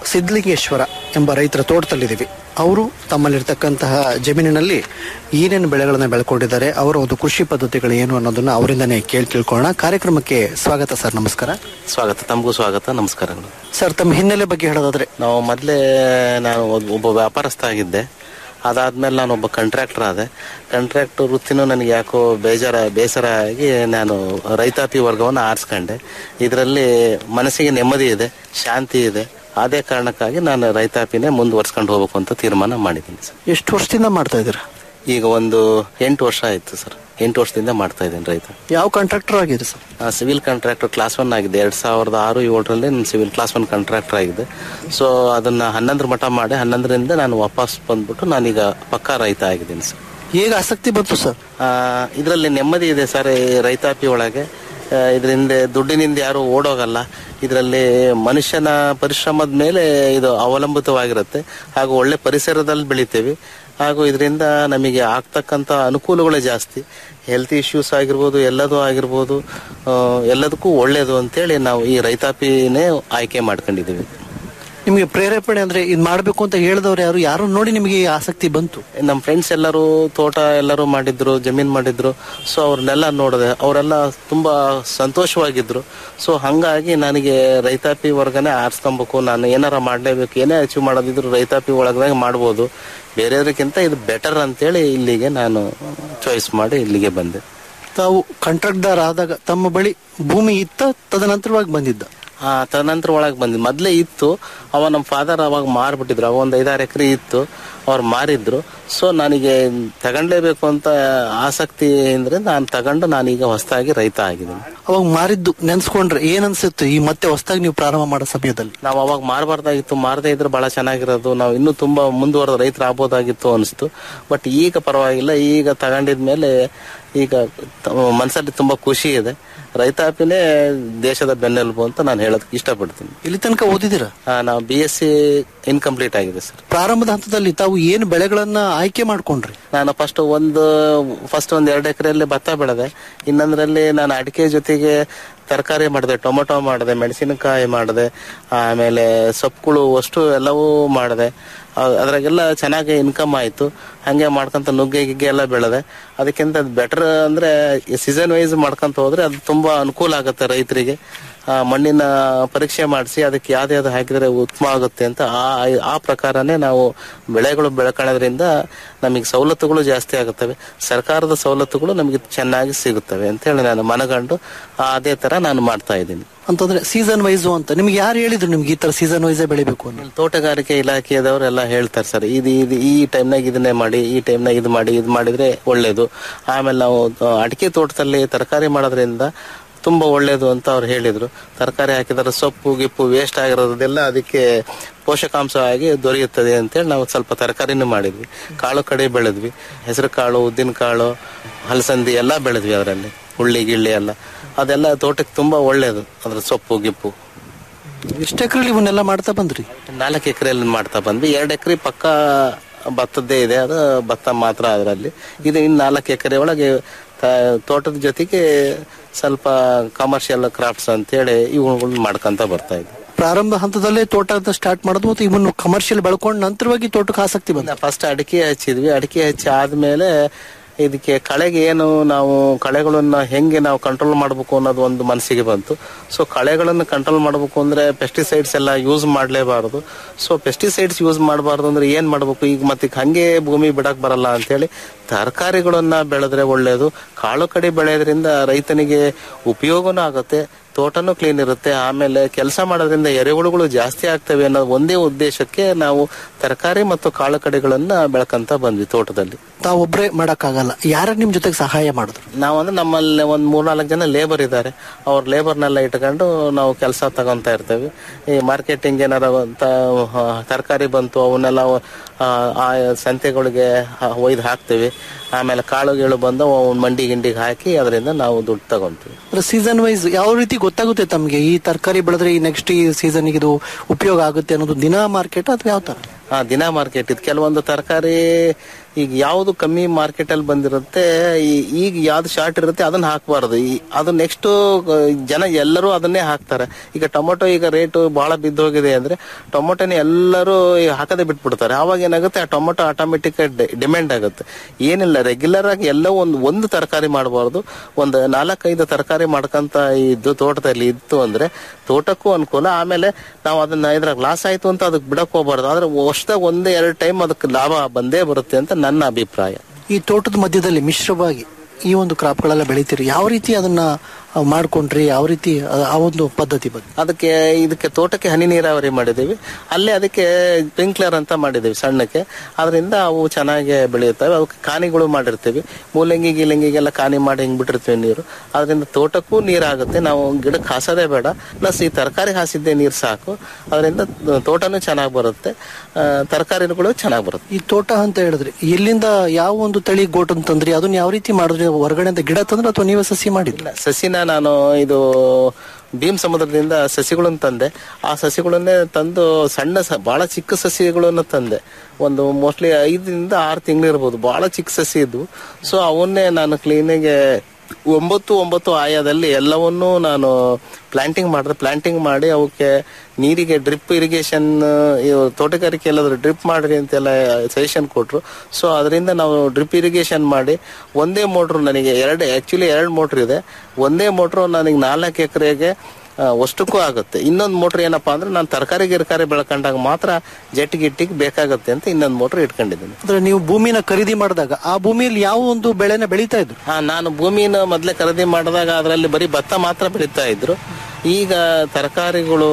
ಸಿದ್ಧಲಿಂಗೇಶ್ವರ ಎಂಬ ರೈತರ ತೋಟದಲ್ಲಿದ್ದೀವಿ ಅವರು ತಮ್ಮಲ್ಲಿರ್ತಕ್ಕಂತಹ ಜಮೀನಿನಲ್ಲಿ ಏನೇನು ಬೆಳೆಗಳನ್ನ ಬೆಳ್ಕೊಂಡಿದ್ದಾರೆ ಅವರ ಒಂದು ಕೃಷಿ ಪದ್ಧತಿಗಳು ಏನು ಅನ್ನೋದನ್ನ ಅವರಿಂದನೇ ಕೇಳಿ ತಿಳ್ಕೊಳ್ಳೋಣ ಕಾರ್ಯಕ್ರಮಕ್ಕೆ ಸ್ವಾಗತ ಸರ್ ನಮಸ್ಕಾರ ಸ್ವಾಗತ ತಮಗೂ ಸ್ವಾಗತ ನಮಸ್ಕಾರಗಳು ಸರ್ ತಮ್ಮ ಹಿನ್ನೆಲೆ ಬಗ್ಗೆ ಹೇಳೋದಾದ್ರೆ ನಾವು ಮೊದಲೇ ನಾನು ಒಬ್ಬ- ಒಬ್ಬ ವ್ಯಾಪಾರಸ್ಥ ಆಗಿದ್ದೆ ಅದಾದ್ಮೇಲೆ ನಾನು ಒಬ್ಬ ಕಾಂಟ್ರಾಕ್ಟರ್ ಆದೆ ಕಾಂಟ್ರಾಕ್ಟ್ ವೃತ್ತಿನೂ ನನಗೆ ಯಾಕೋ ಬೇಜಾರ ಬೇಸರ ಆಗಿ ನಾನು ರೈತಾಪಿ ವರ್ಗವನ್ನು ಆರಿಸ್ಕೊಂಡೆ ಇದರಲ್ಲಿ ಮನಸ್ಸಿಗೆ ನೆಮ್ಮದಿ ಇದೆ ಶಾಂತಿ ಇದೆ ಅದೇ ಕಾರಣಕ್ಕಾಗಿ ನಾನು ರೈತಾಪಿನೇ ಮುಂದುವರ್ಸ್ಕೊಂಡು ಹೋಗ್ಬೇಕು ಅಂತ ತೀರ್ಮಾನ ಮಾಡಿದ್ದೀನಿ ಸರ್ ಎಷ್ಟು ವರ್ಷದಿಂದ ಮಾಡ್ತಾ ಇದ್ದೀರಾ ಈಗ ಒಂದು ಎಂಟು ವರ್ಷ ಆಯ್ತು ಸರ್ ಎಂಟು ವರ್ಷದಿಂದ ಮಾಡ್ತಾ ಇದ್ದೀನಿ ರೈತ ಯಾವ ಕಾಂಟ್ರಾಕ್ಟರ್ ಆಗಿದೆ sir civil contractor class one ಆಗಿದೆ ಎರಡ್ ಸಾವಿರದ ಆರು ಏಳರಲ್ಲಿ ನಾನು ಸಿವಿಲ್ ಕ್ಲಾಸ್ ಒನ್ ಕಾಂಟ್ರಾಕ್ಟರ್ ಆಗಿದೆ ಸೊ ಅದನ್ನ ಹನ್ನೊಂದರ ಮಠ ಮಾಡಿ ಹನ್ನೊಂದರಿಂದ ನಾನು ವಾಪಸ್ ಬಂದ್ಬಿಟ್ಟು ನಾನೀಗ ಪಕ್ಕಾ ರೈತ ಆಗಿದ್ದೀನಿ ಸರ್ ಹೇಗೆ ಆಸಕ್ತಿ ಬಂತು ಸರ್ ಇದರಲ್ಲಿ ನೆಮ್ಮದಿ ಇದೆ ಸರ್ ಈ ರೈತಾಪಿ ಒಳಗೆ ಇದರಿಂದ ದುಡ್ಡಿನಿಂದ ಯಾರು ಓಡೋಗಲ್ಲ ಇದರಲ್ಲಿ ಮನುಷ್ಯನ ಪರಿಶ್ರಮದ ಮೇಲೆ ಇದು ಅವಲಂಬಿತವಾಗಿರುತ್ತೆ ಹಾಗೂ ಒಳ್ಳೆ ಪರಿಸರದಲ್ಲಿ ಬೆಳಿತೇವೆ ಹಾಗೂ ಇದರಿಂದ ನಮಗೆ ಆಗ್ತಕ್ಕಂಥ ಅನುಕೂಲಗಳೇ ಜಾಸ್ತಿ ಹೆಲ್ತ್ ಇಶ್ಯೂಸ್ ಆಗಿರ್ಬೋದು ಎಲ್ಲದೂ ಆಗಿರ್ಬೋದು ಆ, ಎಲ್ಲದಕ್ಕೂ ಒಳ್ಳೇದು ಅಂತೇಳಿ ನಾವು ಈ ರೈತಾಪಿನೇ ಆಯ್ಕೆ ಮಾಡ್ಕೊಂಡಿದ್ದೀವಿ ನಿಮಗೆ ಪ್ರೇರೇಪಣೆ ಅಂದ್ರೆ ಇದು ಮಾಡಬೇಕು ಅಂತ ಹೇಳಿದವ್ರು ಯಾರು ಯಾರು ನೋಡಿ ನಿಮಗೆ ಈ ಆಸಕ್ತಿ ಬಂತು ನಮ್ಮ ಫ್ರೆಂಡ್ಸ್ ಎಲ್ಲರೂ ತೋಟ ಎಲ್ಲರೂ ಮಾಡಿದ್ರು ಜಮೀನ್ ಮಾಡಿದ್ರು ಸೊ ಅವ್ರನ್ನೆಲ್ಲ ನೋಡಿದೆ ಅವರೆಲ್ಲ ತುಂಬಾ ಸಂತೋಷವಾಗಿದ್ರು ಸೊ ಹಂಗಾಗಿ ನನಗೆ ರೈತಾಪಿ ವರ್ಗನೇ ಆರಿಸ್ಕೊಬೇಕು ನಾನು ಏನಾರ ಮಾಡಲೇಬೇಕು ಏನೇ ಅಚೀವ್ ಮಾಡೋದಿದ್ರು ರೈತಾಪಿ ಒಳಗದಾಗ ಮಾಡ್ಬೋದು ಬೇರೆಯವ್ರಿಗಿಂತ ಇದು ಬೆಟರ್ ಅಂತೇಳಿ ಇಲ್ಲಿಗೆ ನಾನು ಚಾಯ್ಸ್ ಮಾಡಿ ಇಲ್ಲಿಗೆ ಬಂದೆ ತಾವು ಕಾಂಟ್ರಾಕ್ಟರ್ ಆದಾಗ ತಮ್ಮ ಬಳಿ ಭೂಮಿ ಇತ್ತ ತದನಂತರವಾಗಿ ಬಂದಿದ್ದ ಆ ತದನಂತರ ಒಳಗೆ ಬಂದಿ ಮೊದಲೇ ಇತ್ತು ಅವ ನಮ್ಮ ಫಾದರ್ ಅವಾಗ ಮಾರ್ಬಿಟ್ಟಿದ್ರು ಅವ ಒಂದು ಐದಾರು ಎಕರೆ ಇತ್ತು ಅವ್ರು ಮಾರಿದ್ರು ಸೊ ನನಗೆ ತಗೊಂಡ್ಲೇಬೇಕು ಅಂತ ಆಸಕ್ತಿ ಅಂದ್ರೆ ನಾನು ತಗೊಂಡು ನಾನೀಗ ಹೊಸದಾಗಿ ರೈತ ಆಗಿದ್ದೀನಿ ಅವಾಗ ಮಾರಿದ್ದು ನೆನ್ಸ್ಕೊಂಡ್ರೆ ಏನ್ ಅನ್ಸುತ್ತೆ ಈ ಮತ್ತೆ ಹೊಸದಾಗಿ ನೀವು ಪ್ರಾರಂಭ ಮಾಡೋ ಸಮಯದಲ್ಲಿ ನಾವು ಅವಾಗ ಮಾರಬಾರ್ದಾಗಿತ್ತು ಮಾರದೇ ಇದ್ರೆ ಬಹಳ ಚೆನ್ನಾಗಿರೋದು ನಾವು ಇನ್ನೂ ತುಂಬಾ ಮುಂದುವರೆದ ರೈತರು ಆಗ್ಬೋದಾಗಿತ್ತು ಅನಿಸ್ತು ಬಟ್ ಈಗ ಪರವಾಗಿಲ್ಲ ಈಗ ತಗೊಂಡಿದ್ಮೇಲೆ ಈಗ ತ- ಮನ್ಸಲ್ಲಿ ತುಂಬಾ ಖುಷಿ ಇದೆ ರೈತಾಪಿನೇ ದೇಶದ ಬೆನ್ನೆಲುಬು ಅಂತ ನಾನು ಹೇಳೋದಕ್ಕೆ ಇಷ್ಟಪಡ್ತೀನಿ ಇಲ್ಲಿ ತನಕ ಓದಿದ್ದೀರಾ ಆ, ನಾವು ಬಿ ಎಸ್ ಸಿ ಇನ್ಕಂಪ್ಲೀಟ್ ಆಗಿದೆ ಸರ್ ಪ್ರಾರಂಭದ ಹಂತದಲ್ಲಿ ತಾವು ಏನು ಬೆಳೆಗಳನ್ನ ಆಯ್ಕೆ ಮಾಡ್ಕೊಂಡ್ರಿ ನಾನು ಫಸ್ಟ್ ಒಂದು ಫಸ್ಟ್ ಒಂದು ಎರಡು ಎಕರೆಯಲ್ಲಿ ಭತ್ತ ಬೆಳೆದೆ ಇನ್ನೊಂದರಲ್ಲಿ ನಾನು ಅಡಿಕೆ ಜೊತೆಗೆ ತರಕಾರಿ ಮಾಡಿದೆ ಟೊಮೊಟೊ ಮಾಡಿದೆ ಮೆಣಸಿನಕಾಯಿ ಮಾಡಿದೆ ಆಮೇಲೆ ಸೊಪ್ಪುಗಳು ಅಷ್ಟು ಎಲ್ಲವೂ ಮಾಡಿದೆ ಅ- ಅದ್ರಾಗೆಲ್ಲ ಚೆನ್ನಾಗಿ ಇನ್ಕಮ್ ಆಯ್ತು ಹಂಗೆ ಮಾಡ್ಕೊಂತ ನುಗ್ಗೆ ಗಿಗ್ಗೆ ಎಲ್ಲ ಬೆಳೆದೆ ಅದಕ್ಕಿಂತ ಬೆಟರ್ ಅಂದ್ರೆ ಸೀಸನ್ ವೈಸ್ ಮಾಡ್ಕೊಂತ ಹೋದ್ರೆ ಅದು ತುಂಬಾ ಅನುಕೂಲ ಆಗುತ್ತೆ ರೈತರಿಗೆ ಆ, ಮಣ್ಣಿನ ಪರೀಕ್ಷೆ ಮಾಡಿಸಿ ಅದಕ್ಕೆ ಯಾವ್ದು ಯಾವ್ದು ಹಾಕಿದ್ರೆ ಉತ್ತಮ ಆಗುತ್ತೆ ಅಂತ ಆ ಆ ಪ್ರಕಾರನೇ ನಾವು ಬೆಳೆಗಳು ಬೆಳ್ಕೊಳ್ಳೋದ್ರಿಂದ ನಮಗೆ ಸವಲತ್ತುಗಳು ಜಾಸ್ತಿ ಆಗುತ್ತವೆ ಸರ್ಕಾರದ ಸವಲತ್ತುಗಳು ನಮಗೆ ಚೆನ್ನಾಗಿ ಸಿಗುತ್ತವೆ ಅಂತ ಹೇಳಿ ನಾನು ಮನಗಂಡು ಆ, ಅದೇ ತರ ನಾನು ಮಾಡ್ತಾ ಇದ್ದೀನಿ ಅಂತಂದ್ರೆ ಸೀಸನ್ ವೈಸು ಅಂತ ನಿಮ್ಗೆ ಯಾರು ಹೇಳಿದ್ರು ನಿಮ್ಗೆ ಈ ತರ ಸೀಸನ್ ವೈಸೇ ಬೆಳಿಬೇಕು ಅಂತ ತೋಟಗಾರಿಕೆ ಇಲಾಖೆದವರೆಲ್ಲ ಹೇಳ್ತಾರೆ ಸರ್ ಇದು ಇದು ಈ ಟೈಮ್ನಾಗ ಇದನ್ನೇ ಮಾಡಿ ಈ ಟೈಮ್ನಾಗ ಇದು ಮಾಡಿ ಇದು ಮಾಡಿದ್ರೆ ಒಳ್ಳೇದು ಆಮೇಲೆ ನಾವು ಆ, ಅಡಿಕೆ ತೋಟದಲ್ಲಿ ತರಕಾರಿ ಮಾಡೋದ್ರಿಂದ ತುಂಬಾ ಒಳ್ಳೇದು ಅಂತ ಅವ್ರು ಹೇಳಿದ್ರು ತರಕಾರಿ ಹಾಕಿದ್ರೆ ಸೊಪ್ಪು ಗಿಪ್ಪು ವೇಸ್ಟ್ ಆಗಿರೋದೆಲ್ಲ ಅದಕ್ಕೆ ಪೋಷಕಾಂಶ ಆಗಿ ದೊರೆಯುತ್ತದೆ ಅಂತೇಳಿ ನಾವು ಸ್ವಲ್ಪ ತರಕಾರಿನೂ ಮಾಡಿದ್ವಿ ಕಾಳು ಕಡೆ ಬೆಳೆದ್ವಿ ಹೆಸರು ಕಾಳು ಉದ್ದಿನ ಕಾಳು ಹಲಸಂದಿ ಎಲ್ಲ ಬೆಳೆದ್ವಿ ಅದರಲ್ಲಿ ಹುಳ್ಳಿ ಗಿಳ್ಳಿ ಎಲ್ಲ ಅದೆಲ್ಲ ತೋಟಕ್ಕೆ ತುಂಬಾ ಒಳ್ಳೇದು ಅದ್ರ ಸೊಪ್ಪು ಗಿಪ್ಪು ಎಷ್ಟು ಎಕರೆಲಿ ಇವನ್ನೆಲ್ಲ ಮಾಡ್ತಾ ಬಂದ್ರಿ ನಾಲ್ಕು ಎಕರೆಯಲ್ಲಿ ಮಾಡ್ತಾ ಬಂದ್ವಿ ಎರಡು ಎಕರೆ ಪಕ್ಕ ಭತ್ತದ್ದೇ ಇದೆ ಅದು ಭತ್ತ ಮಾತ್ರ ಅದರಲ್ಲಿ ಇದು ಇನ್ನು ನಾಲ್ಕು ಎಕರೆ ಒಳಗೆ ತ- ತೋಟದ ಜೊತೆಗೆ ಸ್ವಲ್ಪ ಕಮರ್ಷಿಯಲ್ ಕ್ರಾಫ್ಟ್ಸ್ ಅಂತೇಳಿ ಇವುಗಳನ್ನ ಮಾಡ್ಕೊಂತ ಬರ್ತಾ ಇದ್ವಿ ಪ್ರಾರಂಭ ಹಂತದಲ್ಲೇ ತೋಟ ಅಂತ ಸ್ಟಾರ್ಟ್ ಮಾಡೋದು ಮತ್ತು ಇವನ್ನು ಕಮರ್ಷಿಯಲ್ ಬೆಳ್ಕೊಂಡು ನಂತರವಾಗಿ ತೋಟಕ್ಕೆ ಆಸಕ್ತಿ ಬಂದ ಫಸ್ಟ್ ಅಡಿಕೆ ಹಚ್ಚಿದ್ವಿ ಅಡಿಕೆ ಹಚ್ಚಿ ಆದ್ಮೇಲೆ ಇದಕ್ಕೆ ಕಳೆಗೆ ಏನು ನಾವು ಕಳೆಗಳನ್ನ ಹೆಂಗೆ ನಾವು ಕಂಟ್ರೋಲ್ ಮಾಡಬೇಕು ಅನ್ನೋದು ಒಂದು ಮನಸ್ಸಿಗೆ ಬಂತು ಸೊ ಕಳೆಗಳನ್ನು ಕಂಟ್ರೋಲ್ ಮಾಡಬೇಕು ಅಂದ್ರೆ ಪೆಸ್ಟಿಸೈಡ್ಸ್ ಎಲ್ಲ ಯೂಸ್ ಮಾಡಲೇಬಾರದು ಸೊ ಪೆಸ್ಟಿಸೈಡ್ಸ್ ಯೂಸ್ ಮಾಡಬಾರ್ದು ಅಂದ್ರೆ ಏನ್ ಮಾಡಬೇಕು ಈಗ ಮತ್ತೆ ಹಂಗೆ ಭೂಮಿ ಬಿಡಕ್ ಬರಲ್ಲ ಅಂತೇಳಿ ತರಕಾರಿಗಳನ್ನ ಬೆಳೆದ್ರೆ ಒಳ್ಳೇದು ಕಾಳು ಕಡಿ ಬೆಳೆಯೋದ್ರಿಂದ ರೈತನಿಗೆ ಉಪಯೋಗನೂ ಆಗುತ್ತೆ ತೋಟನೂ ಕ್ಲೀನ್ ಇರುತ್ತೆ ಆಮೇಲೆ ಕೆಲಸ ಮಾಡೋದ್ರಿಂದ ಎರೆಹುಳುಗಳು ಜಾಸ್ತಿ ಆಗ್ತವೆ ಅನ್ನೋ ಒಂದೇ ಉದ್ದೇಶಕ್ಕೆ ನಾವು ತರಕಾರಿ ಮತ್ತು ಕಾಳು ಕಡಿಗಳನ್ನ ಬೆಳ್ಕಂತ ಬಂದ್ವಿ ತೋಟದಲ್ಲಿ ತಾವೊಬ್ರೇ ಮಾಡಕ್ಕಾಗಲ್ಲ ಯಾರ ನಿಮ್ ಜೊತೆಗೆ ಸಹಾಯ ಮಾಡಿದ್ರು ನಾವು ಅಂದ್ರೆ ನಮ್ಮಲ್ಲಿ ಒಂದ್ ಮೂರ್ನಾಲ್ಕು ಜನ ಲೇಬರ್ ಇದ್ದಾರೆ ಅವ್ರ ಲೇಬರ್ನೆಲ್ಲ ಇಟ್ಕೊಂಡು ನಾವು ಕೆಲಸ ತಗೊಂತ ಇರ್ತೇವೆ ಈ ಮಾರ್ಕೆಟಿಂಗ್ ಏನಾರ ತರಕಾರಿ ಬಂತು ಅವನ್ನೆಲ್ಲ ಆ, ಆ ಸಂತೆಗಳಿಗೆ ಒಯ್ದು ಹಾಕ್ತಿವಿ ಆಮೇಲೆ ಕಾಳು ಗೀಳು ಬಂದು ಅವನ್ ಮಂಡಿ ಗಿಂಡಿಗೆ ಹಾಕಿ ಅದರಿಂದ ನಾವು ದುಡ್ಡು ತಗೊಂತೀವಿ ಅಂದ್ರೆ ಸೀಸನ್ ವೈಸ್ ಯಾವ ರೀತಿ ಗೊತ್ತಾಗುತ್ತೆ ತಮಗೆ ಈ ತರಕಾರಿ ಬೆಳೆದ್ರೆ ಈ ನೆಕ್ಸ್ಟ್ ಈ ಸೀಸನ್ ಇದು ಉಪಯೋಗ ಆಗುತ್ತೆ ಅನ್ನೋದು ದಿನ ಮಾರ್ಕೆಟ್ ಅಥವಾ ಯಾವ ತರ ಆ ದಿನ ಮಾರ್ಕೆಟ್ ಇದು ಕೆಲವೊಂದು ತರಕಾರಿ ಈಗ ಯಾವುದು ಕಮ್ಮಿ ಮಾರ್ಕೆಟ್ ಅಲ್ಲಿ ಬಂದಿರುತ್ತೆ ಈ- ಈಗ ಯಾವ್ದು ಶಾರ್ಟ್ ಇರುತ್ತೆ ಅದನ್ನ ಹಾಕಬಾರದು ಅದು ನೆಕ್ಸ್ಟ್ ಜನ ಎಲ್ಲರೂ ಅದನ್ನೇ ಹಾಕ್ತಾರೆ ಈಗ ಟೊಮೊಟೊ ಈಗ ರೇಟ್ ಬಹಳ ಬಿದ್ದೋಗಿದೆ ಅಂದ್ರೆ ಟೊಮೊಟೊನ ಎಲ್ಲರೂ ಈಗ ಹಾಕದೆ ಬಿಟ್ಬಿಡ್ತಾರೆ ಅವಾಗ ಏನಾಗುತ್ತೆ ಆ ಟೊಮೊಟೊ ಆಟೋಮೆಟಿಕ್ ಡಿಮ್ಯಾಂಡ್ ಆಗುತ್ತೆ ಏನಿಲ್ಲ ರೆಗ್ಯುಲರ್ ಆಗಿ ಎಲ್ಲ ಒಂದು ಒಂದು ತರಕಾರಿ ಮಾಡಬಾರ್ದು ಒಂದು ನಾಲ್ಕೈದು ತರಕಾರಿ ಮಾಡ್ಕೊಂತ ಇದ್ದು ತೋಟದಲ್ಲಿ ಇತ್ತು ಅಂದ್ರೆ ತೋಟಕ್ಕೂ ಅನುಕೂಲ ಆಮೇಲೆ ನಾವು ಅದನ್ನ ಇದ್ರಾಗ ಲಾಸ್ ಆಯ್ತು ಅಂತ ಅದಕ್ಕೆ ಬಿಡಕ್ ಹೋಗ್ಬಾರ್ದು ಆದ್ರೆ ವರ್ಷದಾಗ ಒಂದೇ ಎರಡು ಟೈಮ್ ಅದಕ್ಕೆ ಲಾಭ ಬಂದೇ ಬರುತ್ತೆ ಅಂತ ನನ್ನ ಅಭಿಪ್ರಾಯ ಈ ತೋಟದ ಮಧ್ಯದಲ್ಲಿ ಮಿಶ್ರವಾಗಿ ಈ ಒಂದು ಕ್ರಾಪ್ಗಳೆಲ್ಲ ಬೆಳಿತೀರಿ ಯಾವ ರೀತಿ ಅದನ್ನ ಆ, ಮಾಡ್ಕೊಂಡ್ರಿ ಯಾವ ರೀತಿ ಆ- ಆ ಒಂದು ಪದ್ಧತಿ ಬಗ್ಗೆ ಅದಕ್ಕೆ ಇದಕ್ಕೆ ತೋಟಕ್ಕೆ ಹನಿ ನೀರಾವರಿ ಮಾಡಿದ್ದೀವಿ ಅಲ್ಲೇ ಅದಕ್ಕೆ ಸ್ಪ್ರಿಂಕ್ಲರ್ ಅಂತ ಮಾಡಿದ್ದೀವಿ ಸಣ್ಣಕ್ಕೆ ಅದರಿಂದ ಅವು ಚೆನ್ನಾಗಿ ಬೆಳೆಯುತ್ತವೆ ಅವಕ್ಕೆ ಕಾನಿಗಳು ಮಾಡಿರ್ತೀವಿ ಮೂಲಂಗಿ ಗಿಲಂಗಿಗೆಲ್ಲ ಕಾನಿ ಮಾಡಿ ಹಿಂಗ್ ಬಿಟ್ಟಿರ್ತೀವಿ ನೀರು ಅದರಿಂದ ತೋಟಕ್ಕೂ ನೀರಾಗುತ್ತೆ ನಾವು ಗಿಡಕ್ಕೆ ಹಾಸೋದೇ ಬೇಡ ಪ್ಲಸ್ ಈ ತರಕಾರಿ ಹಾಸಿದ್ದೇ ನೀರು ಸಾಕು ಅದರಿಂದ ತೋಟನೂ ಚೆನ್ನಾಗಿ ಬರುತ್ತೆ ಆ, ತರಕಾರಿಗಳು ಚೆನ್ನಾಗಿ ಬರುತ್ತೆ ಈ ತೋಟ ಅಂತ ಹೇಳಿದ್ರಿ ಎಲ್ಲಿಂದ ಯಾವ ಒಂದು ತಳಿ ಗೋಟ್ ಅಂತಂದ್ರಿ ಅದನ್ನ ಯಾವ ರೀತಿ ಮಾಡಿದ್ರಿ ಹೊರಗಡೆಯಿಂದ ಗಿಡ ತಂದ್ರೆ ಅಥವಾ ನೀವೇ ಸಸಿ ಮಾಡಿಲ್ಲ ಸಸಿನ ನಾನು ಇದು ಭೀಮ್ ಸಮುದ್ರದಿಂದ ಸಸಿಗಳನ್ನು ತಂದೆ ಆ ಸಸಿಗಳನ್ನೇ ತಂದು ಸಣ್ಣ ಸ ಬಹಳ ಚಿಕ್ಕ ಸಸಿಗಳನ್ನು ತಂದೆ ಒಂದು ಮೋಸ್ಟ್ಲಿ ಐದರಿಂದ ಆರು ತಿಂಗಳು ಇರ್ಬೋದು ಬಹಳ ಚಿಕ್ಕ ಸಸಿ ಇದ್ವು ಸೊ ಅವನ್ನೇ ನಾನು ಕ್ಲೀನಿಗೆ ಒಂಬತ್ತು ಒಂಬತ್ತು ಆಯಾದಲ್ಲಿ ಎಲ್ಲವನ್ನೂ ನಾನು ಪ್ಲಾಂಟಿಂಗ್ ಮಾಡಿದೆ ಪ್ಲಾಂಟಿಂಗ್ ಮಾಡಿ ಅವಕ್ಕೆ ನೀರಿಗೆ ಡ್ರಿಪ್ ಇರಿಗೇಷನ್ ತೋಟಗಾರಿಕೆ ಎಲ್ಲಾದ್ರೂ ಡ್ರಿಪ್ ಮಾಡ್ರಿ ಅಂತೆಲ್ಲ ಸಜೆಷನ್ ಕೊಟ್ರು ಸೊ ಅದರಿಂದ ನಾವು ಡ್ರಿಪ್ ಇರಿಗೇಷನ್ ಮಾಡಿ ಒಂದೇ ಮೋಟ್ರು ನನಗೆ ಎರಡು ಆಕ್ಚುಲಿ ಎರಡು ಮೋಟ್ರ್ ಇದೆ ಒಂದೇ ಮೋಟ್ರು ನನಗೆ ನಾಲ್ಕು ಎಕರೆಗೆ ಅಷ್ಟಕ್ಕೂ ಆಗುತ್ತೆ ಇನ್ನೊಂದು ಮೋಟ್ರ್ ಏನಪ್ಪಾ ಅಂದ್ರೆ ನಾನು ತರಕಾರಿ ಗಿರಕಾರಿ ಬೆಳ್ಕೊಂಡಾಗ ಮಾತ್ರ ಜೆಟ್ ಗಿಟ್ಟಿಗೆ ಬೇಕಾಗುತ್ತೆ ಅಂತ ಇನ್ನೊಂದು ಮೋಟ್ರ್ ಇಟ್ಕೊಂಡಿದ್ದೀನಿ ಅಂದ್ರೆ ನೀವು ಭೂಮಿನ ಖರೀದಿ ಮಾಡಿದಾಗ ಆ ಭೂಮಿಯಲ್ಲಿ ಯಾವ ಒಂದು ಬೆಳೆನ ಬೆಳೀತಾ ಇದ್ರು ಹಾ ನಾನು ಭೂಮಿನ ಮೊದಲೇ ಖರೀದಿ ಮಾಡಿದಾಗ ಅದರಲ್ಲಿ ಬರೀ ಭತ್ತ ಮಾತ್ರ ಬೆಳೀತಾ ಇದ್ರು ಈಗ ತರಕಾರಿಗಳು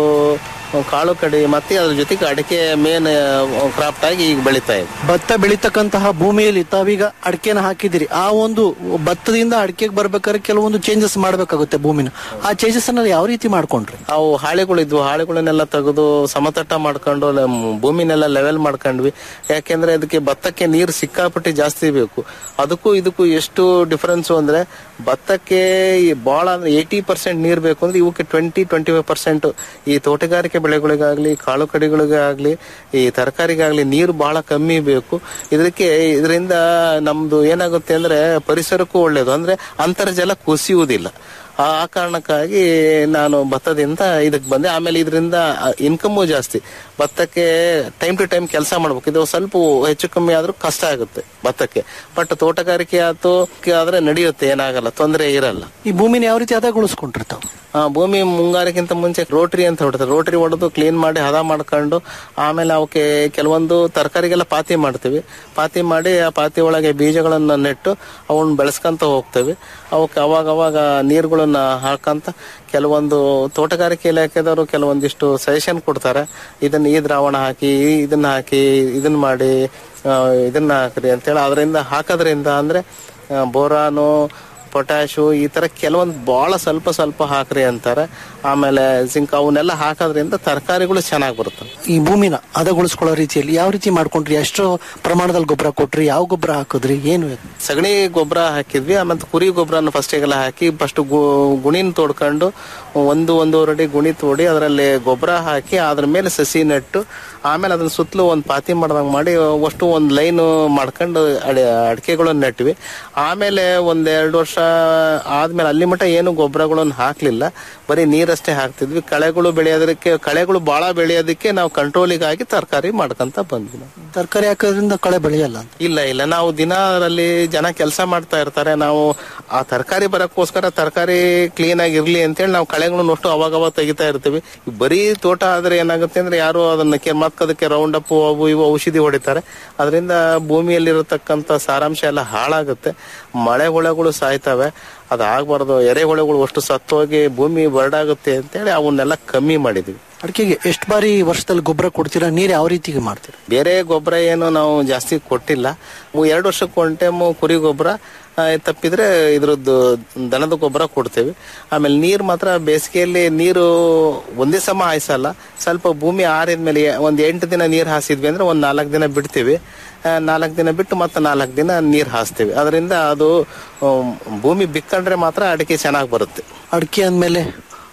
ಕಾಳು ಕಡಿ ಮತ್ತೆ ಅದ್ರ ಜೊತೆಗೆ ಅಡಿಕೆ ಮೇನ್ ಕ್ರಾಫ್ಟ್ ಆಗಿ ಈಗ ಬೆಳೀತಾ ಇದೆ ಭತ್ತ ಬೆಳೀತಕ್ಕಂತಹ ಭೂಮಿಯಲ್ಲಿ ತಾವೀಗ ಅಡಿಕೆನ ಹಾಕಿದಿರಿ ಆ ಒಂದು ಭತ್ತದಿಂದ ಅಡಿಕೆಗೆ ಬರ್ಬೇಕಾದ್ರೆ ಕೆಲವೊಂದು ಚೇಂಜಸ್ ಮಾಡ್ಬೇಕಾಗುತ್ತೆ ಭೂಮಿನ ಆ ಚೇಂಜಸ್ ಅನ್ನ ಯಾವ ರೀತಿ ಮಾಡ್ಕೊಂಡ್ರಿ ಅವು ಹಾಳೆಗಳು ಇದ್ವು ಹಾಳೆಗಳನ್ನೆಲ್ಲ ತೆಗೆದು ಸಮತಟ್ಟ ಮಾಡ್ಕೊಂಡು ಲ- ಮ್, ಭೂಮಿನೆಲ್ಲ ಲೆವೆಲ್ ಮಾಡ್ಕೊಂಡ್ವಿ ಯಾಕೆಂದ್ರೆ ಅದಕ್ಕೆ ಭತ್ತಕ್ಕೆ ನೀರು ಸಿಕ್ಕಾಪಟ್ಟೆ ಜಾಸ್ತಿ ಬೇಕು ಅದಕ್ಕೂ ಇದಕ್ಕೂ ಎಷ್ಟು ಡಿಫರೆನ್ಸ್ ಅಂದ್ರೆ ಭತ್ತಕ್ಕೆ ಈ ಬಹಳ ಅಂದ್ರೆ ಏಯ್ಟಿ ಪರ್ಸೆಂಟ್ ನೀರು ಬೇಕು ಅಂದ್ರೆ ಇವಕ್ಕೆ ಟ್ವೆಂಟಿ ಟ್ವೆಂಟಿ ಫೈವ್ ಪರ್ಸೆಂಟ್ ಈ ತೋಟಗಾರಿಕೆ ಬೆಳೆಗಳಿಗಾಗ್ಲಿ ಕಾಳು ಕಡಿಗಳಿಗಾಗ್ಲಿ ಈ ತರಕಾರಿಗಾಗ್ಲಿ ನೀರು ಬಹಳ ಕಮ್ಮಿ ಬೇಕು ಇದಕ್ಕೆ ಇದರಿಂದ ನಮ್ದು ಏನಾಗುತ್ತೆ ಅಂದ್ರೆ ಪರಿಸರಕ್ಕೂ ಒಳ್ಳೇದು ಅಂದ್ರೆ ಅಂತರ್ಜಲ ಕುಸಿಯುವುದಿಲ್ಲ ಆ ಆ ಕಾರಣಕ್ಕಾಗಿ ನಾನು ಭತ್ತದಿಂದ ಇದಕ್ಕೆ ಬಂದೆ ಆಮೇಲೆ ಇದರಿಂದ ಇನ್ಕಮ್ಮು ಜಾಸ್ತಿ ಭತ್ತಕ್ಕೆ ಟೈಮ್ ಟು ಟೈಮ್ ಕೆಲಸ ಮಾಡ್ಬೇಕು ಇದು ಸ್ವಲ್ಪ ಹೆಚ್ಚು ಕಮ್ಮಿ ಆದ್ರೂ ಕಷ್ಟ ಆಗುತ್ತೆ ಭತ್ತಕ್ಕೆ ಬಟ್ ತೋಟಗಾರಿಕೆ ಆಯ್ತು ಆದ್ರೆ ನಡೆಯುತ್ತೆ ಏನಾಗಲ್ಲ ತೊಂದರೆ ಇರಲ್ಲ ಈ ಭೂಮಿನ ಯಾವ ರೀತಿ ಹದಗೊಳಿಸ್ಕೊಂಡ್ರಿ ತಾವು ಆ, ಭೂಮಿ ಮುಂಗಾರಿಗಿಂತ ಮುಂಚೆ ರೋಟ್ರಿ ಅಂತ ಹೊಡ್ತಾರೆ ರೋಟ್ರಿ ಹೊಡೆದು ಕ್ಲೀನ್ ಮಾಡಿ ಹದ ಮಾಡ್ಕೊಂಡು ಆಮೇಲೆ ಅವಕ್ಕೆ ಕೆಲವೊಂದು ತರಕಾರಿಗೆಲ್ಲ ಪಾತಿ ಮಾಡ್ತೀವಿ ಪಾತಿ ಮಾಡಿ ಆ ಪಾತಿ ಒಳಗೆ ಬೀಜಗಳನ್ನ ನೆಟ್ಟು ಅವನ್ನ ಬೆಳೆಸ್ಕೊಂತ ಹೋಗ್ತೇವೆ ಅವಕ್ಕೆ ಅವಾಗ ಅವಾಗ ನೀರುಗಳನ್ನ ಹಾಕಂತ ಕೆಲವೊಂದು ತೋಟಗಾರಿಕೆ ಇಲಾಖೆದವರು ಕೆಲವೊಂದಿಷ್ಟು ಸಜೆಷನ್ ಕೊಡ್ತಾರೆ ಇದನ್ನ ಈ ದ್ರಾವಣ ಹಾಕಿ ಇದನ್ನ ಹಾಕಿ ಇದನ್ನ ಮಾಡಿ ಆ, ಇದನ್ನ ಹಾಕ್ರಿ ಅಂತೇಳಿ ಅದರಿಂದ ಹಾಕೋದ್ರಿಂದ ಅಂದ್ರೆ ಆ, ಬೋರಾನು ಪೊಟ್ಯಾಶು ಈ ತರ ಕೆಲವೊಂದು ಬಹಳ ಸ್ವಲ್ಪ ಸ್ವಲ್ಪ ಹಾಕ್ರಿ ಅಂತಾರೆ ಆಮೇಲೆ ಜಿಂಕ್ ಅವನ್ನೆಲ್ಲ ಹಾಕೋದ್ರಿಂದ ತರಕಾರಿಗಳು ಚೆನ್ನಾಗಿ ಬರುತ್ತೆ ಈ ಭೂಮಿನ ಹದಗೊಳಿಸ್ಕೊಳ್ಳೋ ರೀತಿಯಲ್ಲಿ ಯಾವ ರೀತಿ ಮಾಡ್ಕೊಂಡ್ರಿ ಎಷ್ಟು ಪ್ರಮಾಣದಲ್ಲಿ ಗೊಬ್ಬರ ಕೊಟ್ರಿ ಯಾವ ಗೊಬ್ಬರ ಹಾಕಿದ್ರಿ ಏನು ಸಗಣಿ ಗೊಬ್ಬರ ಹಾಕಿದ್ವಿ ಆಮೇಲೆ ಕುರಿ ಗೊಬ್ಬರನ ಫಸ್ಟಿಗೆಲ್ಲ ಹಾಕಿ ಫಸ್ಟ್ ಗುಣಿನ ತೋಡ್ಕೊಂಡು ಒಂದು ಒಂದೂವರೆ ಅಡಿ ಗುಣಿ ತೋಡಿ ಅದರಲ್ಲಿ ಗೊಬ್ಬರ ಹಾಕಿ ಅದ್ರ ಮೇಲೆ ಸಸಿ ನೆಟ್ಟು ಆಮೇಲೆ ಅದನ್ನ ಸುತ್ತಲೂ ಒಂದು ಪಾತಿ ಮಾಡ್ದಂಗೆ ಮಾಡಿ ಅಷ್ಟು ಒಂದು ಲೈನ್ ಮಾಡ್ಕೊಂಡು ಅಡಿ ಅಡಿಕೆಗಳನ್ನ ನೆಟ್ವಿ ಆಮೇಲೆ ಒಂದ್ ಎರಡು ವರ್ಷ ಆದ್ಮೇಲೆ ಅಲ್ಲಿ ಮಟ್ಟ ಏನು ಗೊಬ್ಬರಗಳನ್ನು ಹಾಕ್ಲಿಲ್ಲ ಬರೀ ನೀರಷ್ಟೇ ಹಾಕ್ತಿದ್ವಿ ಕಳೆಗಳು ಬೆಳೆಯೋದಕ್ಕೆ ಕಳೆಗಳು ಬಹಳ ಬೆಳೆಯೋದಕ್ಕೆ ನಾವು ಕಂಟ್ರೋಲಿಗಾಗಿ ತರಕಾರಿ ಮಾಡ್ಕೊಂತ ಬಂದ್ವಿ ನಾವು. ತರಕಾರಿ ಹಾಕೋದ್ರಿಂದ ಕಳೆ ಬೆಳೆಯಲ್ಲ ಅಂತ ಇಲ್ಲ ಇಲ್ಲ ನಾವು ದಿನ ಅದರಲ್ಲಿ ಜನ ಕೆಲಸ ಮಾಡ್ತಾ ಇರ್ತಾರೆ ನಾವು ಆ ತರಕಾರಿ ಬರಕ್ಕೋಸ್ಕರ ತರಕಾರಿ ಕ್ಲೀನ್ ಆಗಿ ಇರ್ಲಿ ಅಂತೇಳಿ ನಾವು ಕಳೆಗಳನ್ನು ಅಷ್ಟು ಅವಾಗ ಅವಾಗ ತೆಗಿತಾ ಇರ್ತೀವಿ ಈ ಬರೀ ತೋಟ ಆದ್ರೆ ಏನಾಗುತ್ತೆ ಅಂದ್ರೆ ಯಾರು ಅದನ್ನ ಕೆ- ಮತ್ತ್ ಅದಕ್ಕೆ ರೌಂಡ್ ಅಪ್ ಅವು ಇವು ಔಷಧಿ ಹೊಡಿತಾರೆ ಅದರಿಂದ ಭೂಮಿಯಲ್ಲಿರತಕ್ಕಂತ ಸಾರಾಂಶ ಎಲ್ಲ ಹಾಳಾಗುತ್ತೆ ಮಳೆ ಹುಳಗಳು ಸಾಯ್ತವೆ ಅದಾಗಬಾರ್ದು ಎರೆಹುಳಗಳು ಅಷ್ಟು ಸತ್ತೋಗಿ ಭೂಮಿ ಬರಡಾಗುತ್ತೆ ಅಂತೇಳಿ ಅವನ್ನೆಲ್ಲ ಕಮ್ಮಿ ಮಾಡಿದ್ವಿ ಅಡಿಕೆಗೆ ಎಷ್ಟು ಬಾರಿ ವರ್ಷದಲ್ಲಿ ಗೊಬ್ಬರ ಕೊಡ್ತೀರಾ ನೀರು ಯಾವ ರೀತಿಗೆ ಮಾಡ್ತೀರಾ ಬೇರೆ ಗೊಬ್ಬರ ಏನು ನಾವು ಜಾಸ್ತಿ ಕೊಟ್ಟಿಲ್ಲ ಮು- ಎರಡು ವರ್ಷಕ್ಕೆ ಒನ್ ಟೈಮ್ ಕುರಿ ಗೊಬ್ಬರ ಆ, ತಪ್ಪಿದ್ರೆ ಇದ್ರದ್ದು ದನದ ಗೊಬ್ಬರ ಕೊಡ್ತೇವೆ ಆಮೇಲೆ ನೀರು ಮಾತ್ರ ಬೇಸಿಗೆಯಲ್ಲಿ ನೀರು ಒಂದೇ ಸಮ ಹಾಯಿಸಲ್ಲ ಸ್ವಲ್ಪ ಭೂಮಿ ಆರಿದ್ಮೇಲೆ ಒಂದ್ ಎಂಟು ದಿನ ನೀರು ಹಾಸಿದ್ವಿ ಅಂದ್ರೆ ಒಂದ್ ನಾಲ್ಕು ದಿನ ಬಿಡ್ತೀವಿ ನಾಲ್ಕು ದಿನ ಬಿಟ್ಟು ಮತ್ತೆ ನಾಲ್ಕು ದಿನ ನೀರು ಹಾಸ್ತೀವಿ ಅದರಿಂದ ಅದು ಆಮ್, ಭೂಮಿ ಬಿಕ್ಕಂಡ್ರೆ ಮಾತ್ರ ಅಡಿಕೆ ಚೆನ್ನಾಗಿ ಬರುತ್ತೆ ಅಡಿಕೆ ಅಂದ್ಮೇಲೆ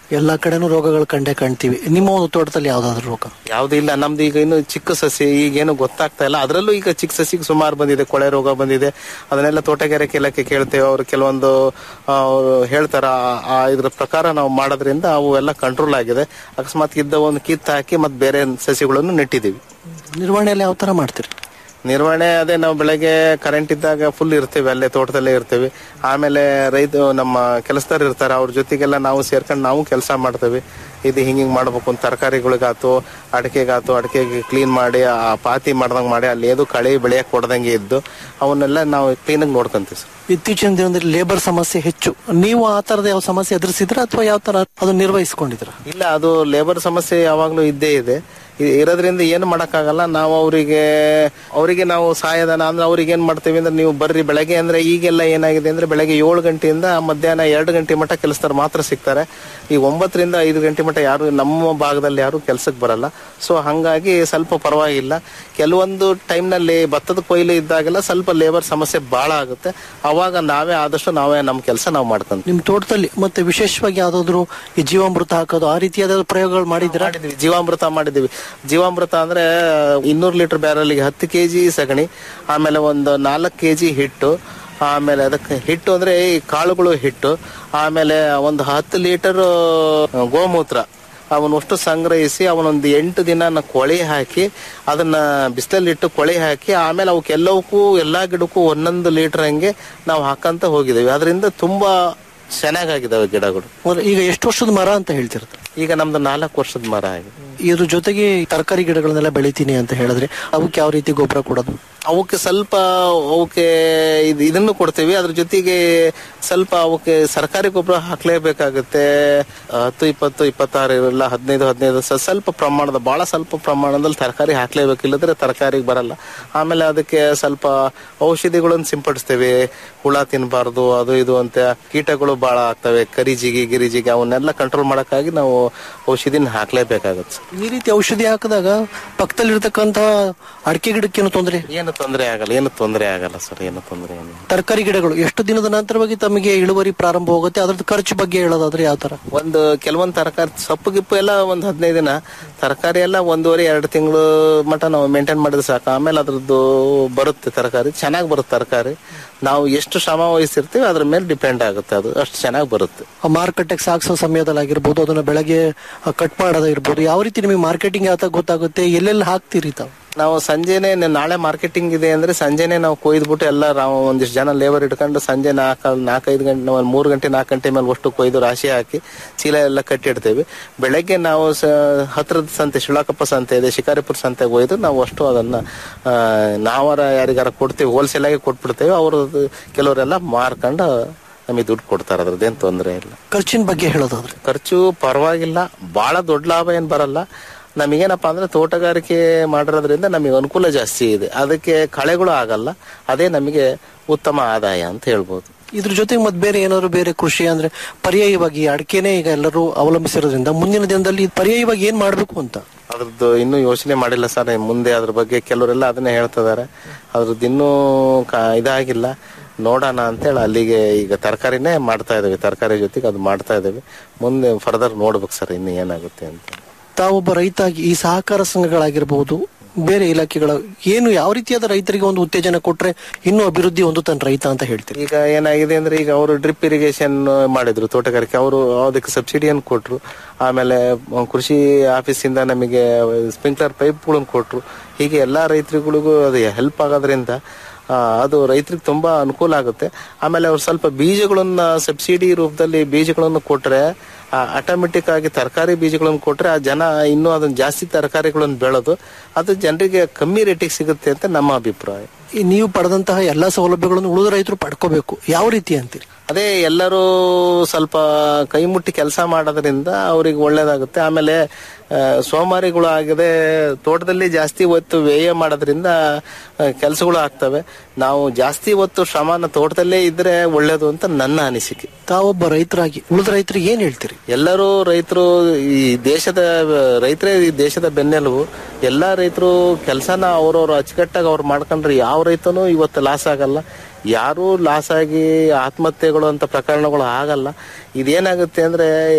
ಎಲ್ಲಾ ಕಡೆನೂ ರೋಗಗಳು ಕಂಡೇ ಕಾಣ್ತೀವಿ ನಿಮ್ಮ ಒಂದು ತೋಟದಲ್ಲಿ ಯಾವ್ದಾದ್ರು ರೋಗ ಯಾವ್ದು ಇಲ್ಲ ನಮ್ದು ಈಗ ಇನ್ನು ಚಿಕ್ಕ ಸಸಿ ಈಗೇನು ಗೊತ್ತಾಗ್ತಾ ಇಲ್ಲ ಅದರಲ್ಲೂ ಈಗ ಚಿಕ್ಕ ಸಸಿಗೆ ಸುಮಾರು ಬಂದಿದೆ ಕೊಳೆ ರೋಗ ಬಂದಿದೆ ಅದನ್ನೆಲ್ಲ ತೋಟಗಾರಿಕೆ ಇಲಾಖೆ ಕೇಳ್ತೇವೆ ಅವರು ಕೆಲವೊಂದು ಆ, ಅವ್ರು ಹೇಳ್ತಾರ ಆ- ಆ ಇದ್ರ ಪ್ರಕಾರ ನಾವು ಮಾಡೋದ್ರಿಂದ ಅವು ಎಲ್ಲ ಕಂಟ್ರೋಲ್ ಆಗಿದೆ ಅಕಸ್ಮಾತ್ ಇದ್ದ ಒಂದು ಕಿತ್ತು ಹಾಕಿ ಮತ್ತೆ ಬೇರೆ ಸಸಿಗಳನ್ನು ನೆಟ್ಟಿದ್ದೀವಿ ನಿರ್ವಹಣೆಯಲ್ಲಿ ಯಾವ ತರ ಮಾಡ್ತೀರಿ ನಿರ್ವಹಣೆ ಅದೇ ನಾವು ಬೆಳಗ್ಗೆ ಕರೆಂಟ್ ಇದ್ದಾಗ ಫುಲ್ ಇರ್ತೀವಿ ಅಲ್ಲೇ ತೋಟದಲ್ಲೇ ಇರ್ತೀವಿ ಆಮೇಲೆ ರೈತ ನಮ್ಮ ಕೆಲಸದಾರ ಇರ್ತಾರೆ ಅವ್ರ ಜೊತೆಗೆಲ್ಲ ನಾವು ಸೇರ್ಕೊಂಡು ನಾವು ಕೆಲಸ ಮಾಡ್ತೇವೆ ಇದು ಹಿಂಗ್ ಹಿಂಗ್ ಮಾಡ್ಬೇಕು ಅಂತ ತರಕಾರಿಗಳಿಗಾತು ಅಡಿಕೆಗಾತು ಅಡಿಕೆಗೆ ಕ್ಲೀನ್ ಮಾಡಿ ಆ ಪಾತಿ ಮಾಡ್ದಂಗ್ ಮಾಡಿ ಅಲ್ಲಿ ಏದು ಕಳೆ ಬೆಳೆಯಕ್ ಕೊಡ್ದಂಗೆ ಇದ್ದು ಅವನ್ನೆಲ್ಲ ನಾವು ಕ್ಲೀನಾಗಿ ನೋಡ್ಕೊಂತೀವಿ ಸರ್ ಇತ್ತೀಚಿನ ದಿನದಲ್ಲಿ ಲೇಬರ್ ಸಮಸ್ಯೆ ಹೆಚ್ಚು ನೀವು ಆ ತರದ ಯಾವ ಸಮಸ್ಯೆ ಎದುರಿಸಿದ್ರ ಅಥವಾ ಯಾವ ತರ ಅದನ್ನ ನಿರ್ವಹಿಸಿಕೊಂಡಿದ್ರ ಇಲ್ಲ ಅದು ಲೇಬರ್ ಸಮಸ್ಯೆ ಯಾವಾಗ್ಲೂ ಇದ್ದೇ ಇದೆ ಇ- ಇರೋದ್ರಿಂದ ಏನು ಮಾಡಕ್ಕಾಗಲ್ಲ ನಾವು ಅವರಿಗೆ ಅವರಿಗೆ ನಾವು ಸಹಾಯಧನ ಅಂದ್ರೆ ಅವ್ರಿಗೆ ಏನ್ ಮಾಡ್ತೀವಿ ಅಂದ್ರೆ ನೀವು ಬರ್ರಿ ಬೆಳಗ್ಗೆ ಅಂದ್ರೆ ಈಗೆಲ್ಲ ಏನಾಗಿದೆ ಅಂದ್ರೆ ಬೆಳಗ್ಗೆ ಏಳು ಗಂಟೆಯಿಂದ ಮಧ್ಯಾಹ್ನ ಎರಡು ಗಂಟೆ ಮಟ್ಟ ಕೆಲಸದವ್ರು ಮಾತ್ರ ಸಿಗ್ತಾರೆ ಈ ಒಂಬತ್ತರಿಂದ ಐದು ಗಂಟೆ ಮಟ್ಟ ಯಾರು ನಮ್ಮ ಭಾಗದಲ್ಲಿ ಯಾರು ಕೆಲ್ಸಕ್ಕೆ ಬರಲ್ಲ ಸೊ ಹಂಗಾಗಿ ಸ್ವಲ್ಪ ಪರವಾಗಿಲ್ಲ ಕೆಲವೊಂದು ಟೈಮ್ನಲ್ಲಿ ಭತ್ತದ ಕೊಯ್ಲು ಇದ್ದಾಗೆಲ್ಲ ಸ್ವಲ್ಪ ಲೇಬರ್ ಸಮಸ್ಯೆ ಬಹಳ ಆಗುತ್ತೆ ಅವಾಗ ನಾವೇ ಆದಷ್ಟು ನಾವೇ ನಮ್ಮ ಕೆಲಸ ನಾವು ಮಾಡ್ಕೊಂತೀವಿ ನಿಮ್ ತೋಟದಲ್ಲಿ ಮತ್ತೆ ವಿಶೇಷವಾಗಿ ಯಾವ್ದಾದ್ರು ಈ ಜೀವಾಮೃತ ಹಾಕೋದು ಆ ರೀತಿಯಾದ ಪ್ರಯೋಗಗಳು ಮಾಡಿದ್ರ ಮಾಡಿದ್ವಿ ಜೀವಾಮೃತ ಮಾಡಿದ್ವಿ ಜೀವಾಮೃತ ಅಂದ್ರೆ ಇನ್ನೂರು ಲೀಟರ್ ಬ್ಯಾರಲ್ಗೆ ಹತ್ತು ಕೆಜಿ ಸಗಣಿ ಆಮೇಲೆ ಒಂದು ನಾಲ್ಕು ಕೆಜಿ ಹಿಟ್ಟು ಆಮೇಲೆ ಅದಕ್ಕೆ ಹಿಟ್ಟು ಅಂದ್ರೆ ಈ ಕಾಳುಗಳು ಹಿಟ್ಟು ಆಮೇಲೆ ಒಂದು ಹತ್ತು ಲೀಟರ್ ಗೋಮೂತ್ರ ಅವನಷ್ಟು ಸಂಗ್ರಹಿಸಿ ಅವನೊಂದು ಎಂಟು ದಿನ ಕೊಳೆ ಹಾಕಿ ಅದನ್ನ ಬಿಸಿಲಲ್ಲಿಟ್ಟು ಕೊಳೆ ಹಾಕಿ ಆಮೇಲೆ ಅವಕ್ಕೆಲ್ಲವಕ್ಕೂ ಎಲ್ಲಾ ಗಿಡಕ್ಕೂ ಒಂದೊಂದು ಲೀಟರ್ ಹಂಗೆ ನಾವು ಹಾಕಂತ ಹೋಗಿದ್ದೇವೆ ಅದರಿಂದ ತುಂಬಾ ಚೆನ್ನಾಗಾಗಿದ್ದಾವೆ ಗಿಡಗಳು ಮೊದ್ಲು ಈಗ ಎಷ್ಟು ವರ್ಷದ ಮರ ಅಂತ ಹೇಳ್ತಿರ್ತಾರೆ ಈಗ ನಮ್ದು ನಾಲ್ಕು ವರ್ಷದ ಮರ ಆಗಿದೆ ಇದ್ರ ಜೊತೆಗೆ ತರಕಾರಿ ಗಿಡಗಳನ್ನೆಲ್ಲ ಬೆಳಿತೀನಿ ಅಂತ ಹೇಳಿದ್ರೆ ಅವಕ್ಕೆ ಯಾವ ರೀತಿ ಗೊಬ್ಬರ ಕೊಡೋದು ಅವಕ್ಕೆ ಸ್ವಲ್ಪ ಅವಕ್ಕೆ ಇದು ಇದನ್ನು ಕೊಡ್ತೀವಿ ಅದ್ರ ಜೊತೆಗೆ ಸ್ವಲ್ಪ ಅವಕ್ಕೆ ಸರ್ಕಾರಿ ಗೊಬ್ಬರ ಹಾಕ್ಲೇಬೇಕಾಗುತ್ತೆ ಹತ್ತು ಇಪ್ಪತ್ತು ಇಪ್ಪತ್ತಾರು ಇರಲ್ಲ ಹದಿನೈದು ಹದಿನೈದು ಸ- ಸ್ವಲ್ಪ ಪ್ರಮಾಣದ ಬಹಳ ಸ್ವಲ್ಪ ಪ್ರಮಾಣದಲ್ಲಿ ತರಕಾರಿ ಹಾಕ್ಲೇಬೇಕು ಇಲ್ಲದ್ರೆ ತರಕಾರಿಗೆ ಬರಲ್ಲ ಆಮೇಲೆ ಅದಕ್ಕೆ ಸ್ವಲ್ಪ ಔಷಧಿಗಳನ್ನು ಸಿಂಪಡಿಸ್ತೇವೆ ಹುಳ ತಿನ್ನಬಾರ್ದು ಅದು ಇದು ಅಂತ ಕೀಟಗಳು ಬಹಳ ಆಗ್ತವೆ ಕರಿಜಿಗಿ ಗಿರಿಜಿಗಿ ಅವನ್ನೆಲ್ಲ ಕಂಟ್ರೋಲ್ ಮಾಡಕ್ಕಾಗಿ ನಾವು ಔಷಧಿನ ಹಾಕ್ಲೇಬೇಕಾಗುತ್ತೆ ಈ ರೀತಿ ಔಷಧಿ ಹಾಕಿದಾಗ ಪಕ್ಕದಲ್ಲಿರ್ತಕ್ಕಂತ ಅಡಿಕೆ ಗಿಡಕ್ಕೇನು ತೊಂದರೆ ಏನು ತೊಂದರೆ ಆಗಲ್ಲ ಏನು ತೊಂದರೆ ಆಗಲ್ಲ ಸರ್ ಏನು ತೊಂದರೆ ಏನಿಲ್ಲ ತರಕಾರಿ ಗಿಡಗಳು ಎಷ್ಟು ದಿನದ ನಂತರವಾಗಿ ತಮಗೆ ಇಳುವರಿ ಪ್ರಾರಂಭ ಹೋಗುತ್ತೆ ಅದ್ರದ್ದು ಖರ್ಚು ಬಗ್ಗೆ ಹೇಳೋದಾದ್ರೆ ಯಾವ ತರ ಒಂದು ಕೆಲವೊಂದು ತರಕಾರಿ ಸೊಪ್ಪು ಗಿಪ್ಪು ಎಲ್ಲ ಒಂದು ಹದಿನೈದು ದಿನ ತರಕಾರಿ ಎಲ್ಲ ಒಂದೂವರೆ ಎರಡು ತಿಂಗಳು ಮಟ ನಾವು ಮೇಂಟೈನ್ ಮಾಡಿದ್ರೆ ಸಾಕು ಆಮೇಲೆ ಅದ್ರದ್ದು ಬರುತ್ತೆ ತರಕಾರಿ ಚೆನ್ನಾಗಿ ಬರುತ್ತೆ ತರಕಾರಿ ನಾವು ಎಷ್ಟು ಶ್ರಮ ವಹಿಸಿರ್ತೀವಿ ಅದ್ರ ಮೇಲೆ ಡಿಪೆಂಡ್ ಆಗುತ್ತೆ ಅದು ಅಷ್ಟು ಚೆನ್ನಾಗಿ ಬರುತ್ತೆ ಆ ಮಾರುಕಟ್ಟೆಗೆ ಸಾಗಿಸೋ ಸಮಯದಲ್ಲಿ ಆಗಿರ್ಬೋದು ಅದನ್ನ ಬೆಳಗ್ಗೆ ಕಟ್ ಮಾಡೋದಿರ್ಬೋದು ಯಾವ ರೀತಿ ನಿಮಗೆ ಮಾರ್ಕೆಟಿಂಗ್ ಯಾವ ಗೊತ್ತಾಗುತ್ತೆ ಎಲ್ಲೆಲ್ಲಿ ಹಾಕ್ತೀರಿ ತಾವು ನಾವು ಸಂಜೆನೆ ನ- ನಾಳೆ ಮಾರ್ಕೆಟಿಂಗ್ ಇದೆ ಅಂದ್ರೆ ಸಂಜೆನೆ ನಾವು ಕೊಯ್ದ್ಬಿಟ್ಟು ಎಲ್ಲ ನಾವು ಒಂದಿಷ್ಟು ಜನ ಲೇಬರ್ ಇಟ್ಕೊಂಡು ಸಂಜೆ ನಾಲ್ಕು ನಾಲ್ಕೈದು ಗಂಟೆ ಒಂದು ಮೂರು ಗಂಟೆ ನಾಲ್ಕು ಗಂಟೆ ಮೇಲೆ ಅಷ್ಟು ಕೊಯ್ದು ರಾಶಿ ಹಾಕಿ ಚೀಲ ಎಲ್ಲ ಕಟ್ಟಿಡ್ತೇವೆ ಬೆಳಗ್ಗೆ ನಾವು ಸ ಹತ್ರದ ಸಂತೆ ಶಿಳಾಕಪ್ಪ ಸಂತೆ ಇದೆ ಶಿಕಾರಿಪುರ ಸಂತೆಗೆ ಒಯ್ದು ನಾವು ಅಷ್ಟು ಅದನ್ನ ಆ, ನಾವರ ಯಾರಿಗಾರ ಕೊಡ್ತೇವೆ ಹೋಲ್ಸೇಲ್ ಆಗಿ ಕೊಟ್ಬಿಡ್ತೇವೆ ಅವರು ಕೆಲವರೆಲ್ಲ ಮಾರ್ಕೊಂಡು ನಮಗೆ ದುಡ್ಡು ಕೊಡ್ತಾರೆ ಅದ್ರದ್ದೇನು ತೊಂದರೆ ಇಲ್ಲ ಖರ್ಚಿನ ಬಗ್ಗೆ ಹೇಳೋದಾದ್ರೆ ಖರ್ಚು ಪರವಾಗಿಲ್ಲ ಬಹಳ ದೊಡ್ಡ ಲಾಭ ಏನ್ ಬರಲ್ಲ ನಮಗೇನಪ್ಪ ಅಂದ್ರೆ ತೋಟಗಾರಿಕೆ ಮಾಡಿರೋದ್ರಿಂದ ನಮಗೆ ಅನುಕೂಲ ಜಾಸ್ತಿ ಇದೆ ಅದಕ್ಕೆ ಕಳೆಗಳು ಆಗಲ್ಲ ಅದೇ ನಮಗೆ ಉತ್ತಮ ಆದಾಯ ಅಂತ ಹೇಳ್ಬೋದು ಇದ್ರ ಜೊತೆಗೆ ಮತ್ತೆ ಬೇರೆ ಏನಾದ್ರು ಬೇರೆ ಕೃಷಿ ಅಂದ್ರೆ ಪರ್ಯಾಯವಾಗಿ ಅಡಿಕೆನೆ ಈಗ ಎಲ್ಲರೂ ಅವಲಂಬಿಸಿರೋದ್ರಿಂದ ಮುಂದಿನ ದಿನದಲ್ಲಿ ಪರ್ಯಾಯವಾಗಿ ಏನ್ ಮಾಡ್ಬೇಕು ಅಂತ ಅದ್ರದ್ದು ಇನ್ನೂ ಯೋಚನೆ ಮಾಡಿಲ್ಲ ಸರ್ ಮುಂದೆ ಅದ್ರ ಬಗ್ಗೆ ಕೆಲವರೆಲ್ಲ ಅದನ್ನೇ ಹೇಳ್ತಿದ್ದಾರೆ ಅದ್ರದ್ದು ಇನ್ನೂ ಕ- ಇದಾಗಿಲ್ಲ ನೋಡೋಣ ಅಂತೇಳಿ ಅಲ್ಲಿಗೆ ಈಗ ತರಕಾರಿನೇ ಮಾಡ್ತಾ ಇದ್ದೇವೆ ತರಕಾರಿ ಜೊತೆಗೆ ಅದು ಮಾಡ್ತಾ ಇದ್ದೇವೆ ಮುಂದೆ ಫರ್ದರ್ ನೋಡ್ಬೇಕು ಸರ್ ಇನ್ನು ಏನಾಗುತ್ತೆ ಅಂತ ತಾವೊಬ್ಬ ರೈತಾಗಿ ಈ ಸಹಕಾರ ಸಂಘಗಳಾಗಿರ್ಬಹುದು ಬೇರೆ ಇಲಾಖೆಗಳ ಏನು ಯಾವ ರೀತಿಯಾದ ರೈತರಿಗೆ ಒಂದು ಉತ್ತೇಜನ ಕೊಟ್ರೆ ಇನ್ನೂ ಅಭಿವೃದ್ಧಿ ಹೊಂದುತ್ತಾನೆ ರೈತ ಅಂತ ಹೇಳ್ತೀರಿ ಈಗ ಏನಾಗಿದೆ ಅಂದ್ರೆ ಈಗ ಅವರು ಡ್ರಿಪ್ ಇರಿಗೇಷನ್ ಮಾಡಿದ್ರು ತೋಟಗಾರಿಕೆ ಅವರು ಅದಕ್ಕೆ ಸಬ್ಸಿಡಿಯನ್ನು ಕೊಟ್ರು ಆಮೇಲೆ ಮ- ಕೃಷಿ ಆಫೀಸಿಂದ ನಮಗೆ ಸ್ಪ್ರಿಂಕ್ಲರ್ ಪೈಪ್ಗಳನ್ನು ಕೊಟ್ರು ಹೀಗೆ ಎಲ್ಲಾ ರೈತರುಗಳಿಗೂ ಅದು ಹೆಲ್ಪ್ ಆಗೋದ್ರಿಂದ ಆ, ಅದು ರೈತರಿಗೆ ತುಂಬಾ ಅನುಕೂಲ ಆಗುತ್ತೆ ಆಮೇಲೆ ಅವ್ರು ಸ್ವಲ್ಪ ಬೀಜಗಳನ್ನ ಸಬ್ಸಿಡಿ ರೂಪದಲ್ಲಿ ಬೀಜಗಳನ್ನು ಕೊಟ್ರೆ ಆಟೋಮೆಟಿಕ್ ಆಗಿ ತರಕಾರಿ ಬೀಜಗಳನ್ನು ಕೊಟ್ರೆ ಆ ಜನ ಇನ್ನೂ ಅದನ್ನ ಜಾಸ್ತಿ ತರಕಾರಿಗಳನ್ನು ಬೆಳೆದು ಅದು ಜನರಿಗೆ ಕಮ್ಮಿ ರೇಟಿಗೆ ಸಿಗುತ್ತೆ ಅಂತ ನಮ್ಮ ಅಭಿಪ್ರಾಯ ಈ ನೀವು ಪಡೆದಂತಹ ಎಲ್ಲಾ ಸೌಲಭ್ಯಗಳನ್ನು ಉಳಿದ ರೈತರು ಪಡ್ಕೋಬೇಕು ಯಾವ ರೀತಿ ಅಂತೀರಿ ಅದೇ ಎಲ್ಲರೂ ಸ್ವಲ್ಪ ಕೈ ಮುಟ್ಟಿ ಕೆಲಸ ಮಾಡೋದ್ರಿಂದ ಅವ್ರಿಗೆ ಒಳ್ಳೇದಾಗುತ್ತೆ ಆಮೇಲೆ ಆ, ಸೋಮಾರಿಗಳು ಆಗದೆ ತೋಟದಲ್ಲಿ ಜಾಸ್ತಿ ಹೊತ್ತು ವ್ಯಯ ಮಾಡೋದ್ರಿಂದ ಕೆಲಸಗಳು ಆಗ್ತವೆ ನಾವು ಜಾಸ್ತಿ ಹೊತ್ತು ಶ್ರಮನ ತೋಟದಲ್ಲೇ ಇದ್ರೆ ಒಳ್ಳೇದು ಅಂತ ನನ್ನ ಅನಿಸಿಕೆ ತಾವೊಬ್ಬ ರೈತರಾಗಿ ಉಳಿದ ರೈತರಿಗೆ ಏನ್ ಹೇಳ್ತೀರಿ ಎಲ್ಲರೂ ರೈತರು ಈ ದೇಶದ ರೈತರೇ ಈ ದೇಶದ ಬೆನ್ನೆಲುಬು ಎಲ್ಲಾ ರೈತರು ಕೆಲಸನ ಅವ್ರವ್ರು ಅಚ್ಚುಕಟ್ಟಾಗಿ ಅವ್ರು ಮಾಡ್ಕೊಂಡ್ರೆ ಯಾವ ರೈತನೂ ಇವತ್ತು ಲಾಸ್ ಆಗಲ್ಲ ಯಾರೂ ಲಾಸ್ ಆಗಿ ಆತ್ಮಹತ್ಯೆಗಳು ಅಂತ ಪ್ರಕರಣಗಳು ಆಗಲ್ಲ ಇದೇನಾಗುತ್ತೆ ಅಂದ್ರೆ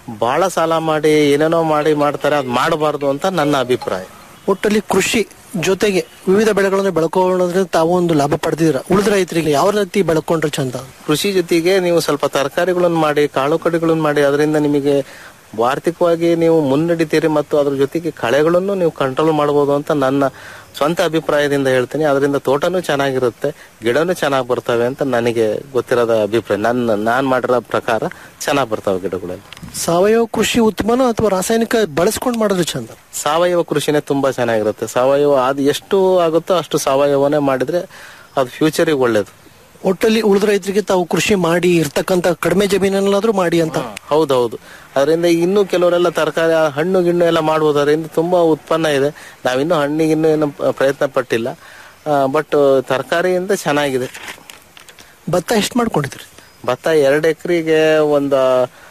ಬಹಳ ಸಾಲ ಮಾಡಿ ಏನೇನೋ ಮಾಡಿ ಮಾಡ್ತಾರೆ ಅದ್ ಮಾಡಬಾರ್ದು ಅಂತ ನನ್ನ ಅಭಿಪ್ರಾಯ ಒಟ್ಟಲ್ಲಿ ಕೃಷಿ ಜೊತೆಗೆ ವಿವಿಧ ಬೆಳೆಗಳನ್ನು ಬೆಳ್ಕೊಳ್ಳೋದ್ರಿಂದ ತಾವು ಒಂದು ಲಾಭ ಪಡೆದಿದ್ದೀರಾ ಉಳಿದ ರೈತರಿಗೆ ಯಾವ ರೀತಿ ಬೆಳ್ಕೊಂಡ್ರೆ ಚಂದ ಕೃಷಿ ಜೊತೆಗೆ ನೀವು ಸ್ವಲ್ಪ ತರಕಾರಿಗಳನ್ನು ಮಾಡಿ ಕಾಳು ಕಡಿಗಳನ್ನು ಮಾಡಿ ಅದರಿಂದ ನಿಮಗೆ ಆರ್ಥಿಕವಾಗಿ ನೀವು ಮುನ್ನಡಿತೀರಿ ಮತ್ತು ಅದ್ರ ಜೊತೆಗೆ ಕಳೆಗಳನ್ನು ನೀವು ಕಂಟ್ರೋಲ್ ಮಾಡಬಹುದು ಅಂತ ನನ್ನ ಸ್ವಂತ ಅಭಿಪ್ರಾಯದಿಂದ ಹೇಳ್ತೀನಿ ಅದರಿಂದ ತೋಟನೂ ಚೆನ್ನಾಗಿರುತ್ತೆ ಗಿಡನೂ ಚೆನ್ನಾಗಿ ಬರ್ತವೆ ಅಂತ ನನಗೆ ಗೊತ್ತಿರೋದ ಅಭಿಪ್ರಾಯ ನನ್ನ ನಾನ್ ಮಾಡಿರೋ ಪ್ರಕಾರ ಚೆನ್ನಾಗಿ ಬರ್ತವೆ ಗಿಡಗಳಲ್ಲಿ ಸಾವಯವ ಕೃಷಿ ಉತ್ತಮನೋ ಅಥವಾ ರಾಸಾಯನಿಕ ಬಳಸ್ಕೊಂಡು ಮಾಡಿದ್ರೆ ಚಂದ ಸಾವಯವ ಕೃಷಿನೇ ತುಂಬಾ ಚೆನ್ನಾಗಿರುತ್ತೆ ಸಾವಯವ ಅದು ಎಷ್ಟು ಆಗುತ್ತೋ ಅಷ್ಟು ಸಾವಯವನೇ ಮಾಡಿದ್ರೆ ಅದು ಫ್ಯೂಚರಿಗೆ ಒಳ್ಳೇದು ಒಟ್ಟಲ್ಲಿ ಉಳಿದ ರೈತರಿಗೆ ತಾವು ಕೃಷಿ ಮಾಡಿ ಇರ್ತಕ್ಕಂತ ಕಡಿಮೆ ಜಮೀನಲ್ಲಾದ್ರೂ ಮಾಡಿ ಅಂತ ಹೌದೌದು ಅದರಿಂದ ಇನ್ನೂ ಕೆಲವರೆಲ್ಲ ತರಕಾರಿ ಹಣ್ಣು ಗಿಣ್ಣು ಎಲ್ಲ ಮಾಡ್ಬೋದು ಅದರಿಂದ ತುಂಬಾ ಉತ್ಪನ್ನ ಇದೆ ನಾವಿನ್ನೂ ಹಣ್ಣಿಗಿನ್ನೂ ಏನು ಪ್ರಯತ್ನ ಪಟ್ಟಿಲ್ಲ ಬಟ್ ತರಕಾರಿಯಿಂದ ಚೆನ್ನಾಗಿದೆ ಭತ್ತ ಎಷ್ಟು ಮಾಡ್ಕೊಂಡಿದ್ರಿ ಭತ್ತ ಎರಡು ಎಕರೆಗೆ ಒಂದು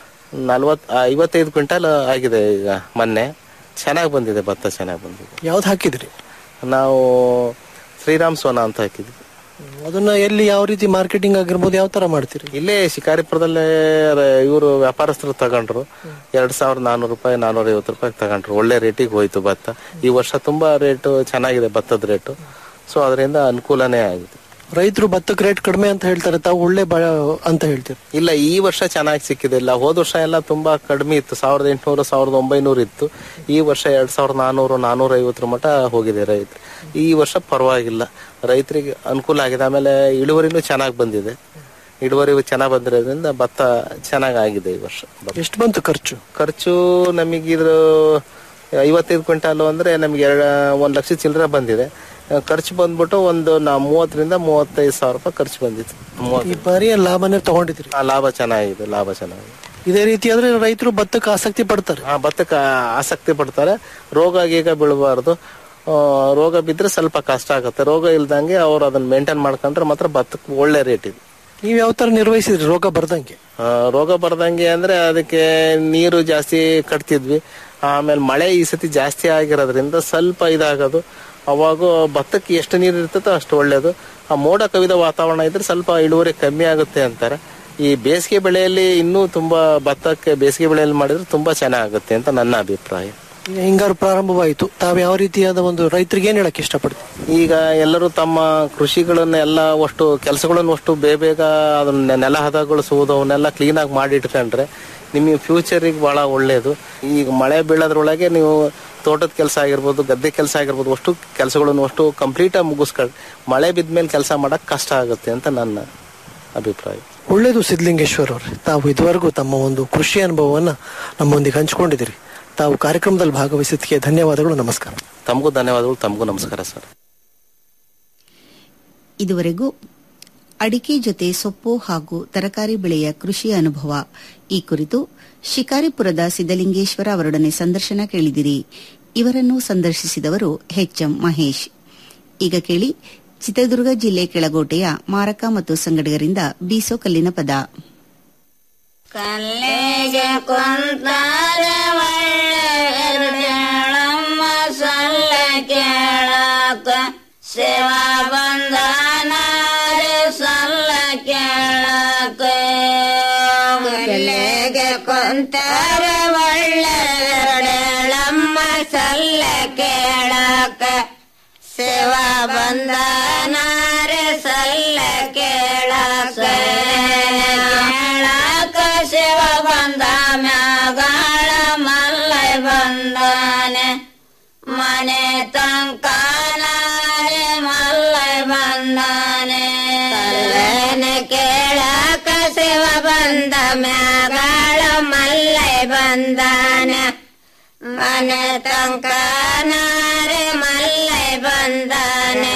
ನಲ್ವತ್ ಐವತ್ತೈದು ಕ್ವಿಂಟಲ್ ಆಗಿದೆ ಈಗ ಮೊನ್ನೆ ಚೆನ್ನಾಗಿ ಬಂದಿದೆ ಭತ್ತ ಚೆನ್ನಾಗಿ ಬಂದಿದೆ ಯಾವ್ದು ಹಾಕಿದ್ರಿ ನಾವು ಶ್ರೀರಾಮ್ ಸೋನಾ ಅಂತ ಹಾಕಿದ್ವಿ ಅದನ್ನ ಎಲ್ಲಿ ಯಾವ ರೀತಿ ಮಾರ್ಕೆಟಿಂಗ್ ಆಗಿರ್ಬೋದು ಯಾವ ತರ ಮಾಡ್ತೀರಿ ಇಲ್ಲೇ ಶಿಕಾರಿಪುರದಲ್ಲೇ ಇವರು ವ್ಯಾಪಾರಸ್ಥರು ತಗೊಂಡ್ರು ಎರಡ್ ಸಾವಿರದ ನಾನೂರು ರೂಪಾಯಿ ನಾನೂರ ಐವತ್ತು ರೂಪಾಯಿ ತಗೊಂಡ್ರು ಒಳ್ಳೆ ರೇಟಿಗೆ ಹೋಯ್ತು ಭತ್ತ ಈ ವರ್ಷ ತುಂಬಾ ರೇಟ್ ಚೆನ್ನಾಗಿದೆ ಭತ್ತದ ರೇಟು ಸೊ ಅದರಿಂದ ಅನುಕೂಲನೇ ಆಗಿದೆ ರೈತರು ಭತ್ತಕ್ಕೆ ರೇಟ್ ಕಡಿಮೆ ಅಂತ ಹೇಳ್ತಾರೆ ತಾವು ಒಳ್ಳೆ ಬ ಅಂತ ಹೇಳ್ತೀರಿ ಇಲ್ಲ ಈ ವರ್ಷ ಚೆನ್ನಾಗಿ ಸಿಕ್ಕಿದೆ ಇಲ್ಲ ಹೋದ ವರ್ಷ ಎಲ್ಲ ತುಂಬಾ ಕಡಿಮೆ ಇತ್ತು ಸಾವಿರದ ಎಂಟುನೂರು ಸಾವಿರದ ಒಂಬೈನೂರು ಇತ್ತು ಈ ವರ್ಷ ಎರಡ್ ಸಾವಿರದ ನಾನೂರು ನಾನೂರ ಐವತ್ತರ ಮಟ ಹೋಗಿದೆ ರೈತರು ಈ ವರ್ಷ ಪರವಾಗಿಲ್ಲ ರೈತರಿಗೆ ಅನುಕೂಲ ಆಗಿದೆ ಆಮೇಲೆ ಇಳುವರಿನೂ ಚೆನ್ನಾಗಿ ಬಂದಿದೆ ಇಳುವರಿ ಚೆನ್ನಾಗಿ ಬಂದಿರೋದ್ರಿಂದ ಭತ್ತ ಚೆನ್ನಾಗಿ ಆಗಿದೆ ಈ ವರ್ಷ ಎಷ್ಟು ಬಂತು ಖರ್ಚು ಖರ್ಚು ನಮಗಿದ್ರ ಐವತ್ತೈದು ಕ್ವಿಂಟಾಲು ಅಂದ್ರೆ ನಮ್ಗೆ ಎರಡ ಒಂದ್ ಲಕ್ಷ ಚಿಲ್ಲರೆ ಬಂದಿದೆ ಆ, ಖರ್ಚು ಬಂದ್ಬಿಟ್ಟು ಒಂದು ನಾ ಮೂವತ್ತರಿಂದ ಮೂವತ್ತೈದು ಸಾವಿರ ರೂಪಾಯಿ ಖರ್ಚು ಬಂದಿತ್ತು ಈ ಮೂವತ್ತು ಬಾರಿ ಲಾಭನೇ ತಗೊಂಡಿದ್ರಿ ಆ, ಲಾಭ ಚೆನ್ನಾಗಿದೆ ಲಾಭ ಚೆನ್ನಾಗಿದೆ ಇದೇ ರೀತಿ ಆದ್ರೆ ರೈತರು ಭತ್ತಕ್ಕೆ ಆಸಕ್ತಿ ಪಡ್ತಾರೆ ಆ ಭತ್ತಕ್ಕೆ ಆಸಕ್ತಿ ಪಡ್ತಾರೆ ರೋಗ ಗೀಗ ಬೀಳಬಾರ್ದು ಆ, ರೋಗ ಬಿದ್ರೆ ಸ್ವಲ್ಪ ಕಷ್ಟ ಆಗುತ್ತೆ ರೋಗ ಇಲ್ದಂಗೆ ಅವ್ರು ಅದನ್ನ ಮೇಂಟೈನ್ ಮಾಡ್ಕೊಂಡ್ರೆ ಮಾತ್ರ ಭತ್ತಕ್ಕೆ ಒಳ್ಳೆ ರೇಟ್ ಇದೆ ನೀವ್ ಯಾವ ತರ ನಿರ್ವಹಿಸಿದ್ರಿ ರೋಗ ಬರ್ದಂಗೆ ಆ, ರೋಗ ಬರ್ದಂಗೆ ಅಂದ್ರೆ ಅದಕ್ಕೆ ನೀರು ಜಾಸ್ತಿ ಕಟ್ತಿದ್ವಿ ಆಮೇಲೆ ಮಳೆ ಈ ಸತಿ ಜಾಸ್ತಿ ಆಗಿರೋದ್ರಿಂದ ಸ್ವಲ್ಪ ಇದಾಗೋದು ಅವಾಗ ಭತ್ತಕ್ಕೆ ಎಷ್ಟು ನೀರು ಇರ್ತದೋ ಅಷ್ಟು ಒಳ್ಳೇದು ಆ ಮೋಡ ಕವಿದ ವಾತಾವರಣ ಇದ್ರೆ ಸ್ವಲ್ಪ ಇಳುವರಿ ಕಮ್ಮಿ ಆಗುತ್ತೆ ಅಂತಾರೆ ಈ ಬೇಸಿಗೆ ಬೆಳೆಯಲ್ಲಿ ಇನ್ನೂ ತುಂಬಾ ಭತ್ತಕ್ಕೆ ಬೇಸಿಗೆ ಬೆಳೆಯಲ್ಲಿ ಮಾಡಿದ್ರೆ ತುಂಬಾ ಚೆನ್ನಾಗುತ್ತೆ ಅಂತ ನನ್ನ ಅಭಿಪ್ರಾಯ ಈಗ ಹಿಂಗಾರು ಪ್ರಾರಂಭವಾಯಿತು ತಾವ್ ಯಾವ ರೀತಿಯಾದ ಒಂದು ರೈತರಿಗೆ ಏನ್ ಹೇಳಕ್ ಇಷ್ಟಪಡ್ತೀವಿ ಈಗ ಎಲ್ಲರೂ ತಮ್ಮ ಕೃಷಿಗಳನ್ನ ಎಲ್ಲ ಅಷ್ಟು ಕೆಲಸಗಳನ್ನು ಅಷ್ಟು ಬೇಗ ಬೇಗ ಅದನ್ನ ನೆಲ ಹದಗೊಳಿಸುವುದು ಅವನ್ನೆಲ್ಲ ಕ್ಲೀನ್ ಆಗಿ ಮಾಡಿ ಇಟ್ಕೊಂಡ್ರೆ ನಿಮಗೆ ಫ್ಯೂಚರಿಗೆ ಬಹಳ ಒಳ್ಳೇದು ಈಗ ಮಳೆ ಬೀಳೋದ್ರೊಳಗೆ ನೀವು ತೋಟದ ಕೆಲಸ ಆಗಿರ್ಬೋದು ಗದ್ದೆ ಕೆಲಸ ಆಗಿರ್ಬೋದು ಅಷ್ಟು ಕೆಲಸಗಳನ್ನು ಅಷ್ಟು ಕಂಪ್ಲೀಟ್ ಆಗಿ ಮುಗಿಸ್ಕೊಂಡು ಮಳೆ ಬಿದ್ಮೇಲೆ ಕೆಲಸ ಮಾಡಕ್ ಕಷ್ಟ ಆಗುತ್ತೆ ಅಂತ ನನ್ನ ಅಭಿಪ್ರಾಯ ಒಳ್ಳೇದು ಸಿದ್ಲಿಂಗೇಶ್ವರ್ ಅವ್ರೆ ತಾವು ಇದುವರೆಗೂ ತಮ್ಮ ಒಂದು ಕೃಷಿ ಅನುಭವವನ್ನ ನಮ್ಮೊಂದಿಗೆ ಹಂಚಿಕೊಂಡಿದ್ದೀರಿ ತಾವು ಕಾರ್ಯಕ್ರಮದಲ್ಲಿ ಭಾಗವಹಿಸಿದ್ದಕ್ಕೆ ಧನ್ಯವಾದಗಳು ನಮಸ್ಕಾರ ತಮಗೂ ಧನ್ಯವಾದಗಳು ತಮಗೂ ನಮಸ್ಕಾರ ಸರ್ ಇದುವರೆಗೂ ಅಡಿಕೆ ಜೊತೆ ಸೊಪ್ಪು ಹಾಗೂ ತರಕಾರಿ ಬೆಳೆಯ ಕೃಷಿ ಅನುಭವ ಈ ಕುರಿತು ಶಿಕಾರಿಪುರದ ಸಿದ್ದಲಿಂಗೇಶ್ವರ ಅವರೊಡನೆ ಸಂದರ್ಶನ ಕೇಳಿದಿರಿ ಇವರನ್ನು ಸಂದರ್ಶಿಸಿದವರು ಎಂ ಮಹೇಶ್ ಈಗ ಕೇಳಿ ಚಿತ್ರದುರ್ಗ ಜಿಲ್ಲೆ ಕೆಳಗೋಟೆಯ ಮಾರಕ ಮತ್ತು ಸಂಗಡಿಗರಿಂದ ಬೀಸೋ ಕಲ್ಲಿನ ಪದ ಕಲ್ಲಿಗೆ ಕುಂತಾರ ಒಳ್ಳೆಮ್ಮ ಸಲ್ಲ ಕೇಳಕ ಸೇವಾ ಬಂಧನ ಸಲ್ಲ ಕೇಳಕ ಕಲ್ಲಿಗೆ ಕುಂತಾರ ಒಳ್ಳೆಮ್ಮ ಸಲ್ಲ ಕೇಳಕ ಸೇವಾ ಬಂಧನ ಸಲ್ಲ ಕೇಳಕ ಕೇಳಕ ಶಿವ ಬಂದ ಮ್ಯಾಗಳ ಮಲ್ಲೈ ಬಂದಾನೆ ಮನೆ ತಂಕಾನಾರೆ ಮಲ್ಲೈ ಬಂದಾನೆ ಕಲ್ಲೇನೆ ಕೇಳಕ ಶಿವ ಬಂದ ಮ್ಯಾಗಳ ಮಲ್ಲೈ ಬಂದಾನೆ ಮನೆ ತಂಕಾನಾರೆ ಮಲ್ಲೈ ಬಂದಾನೆ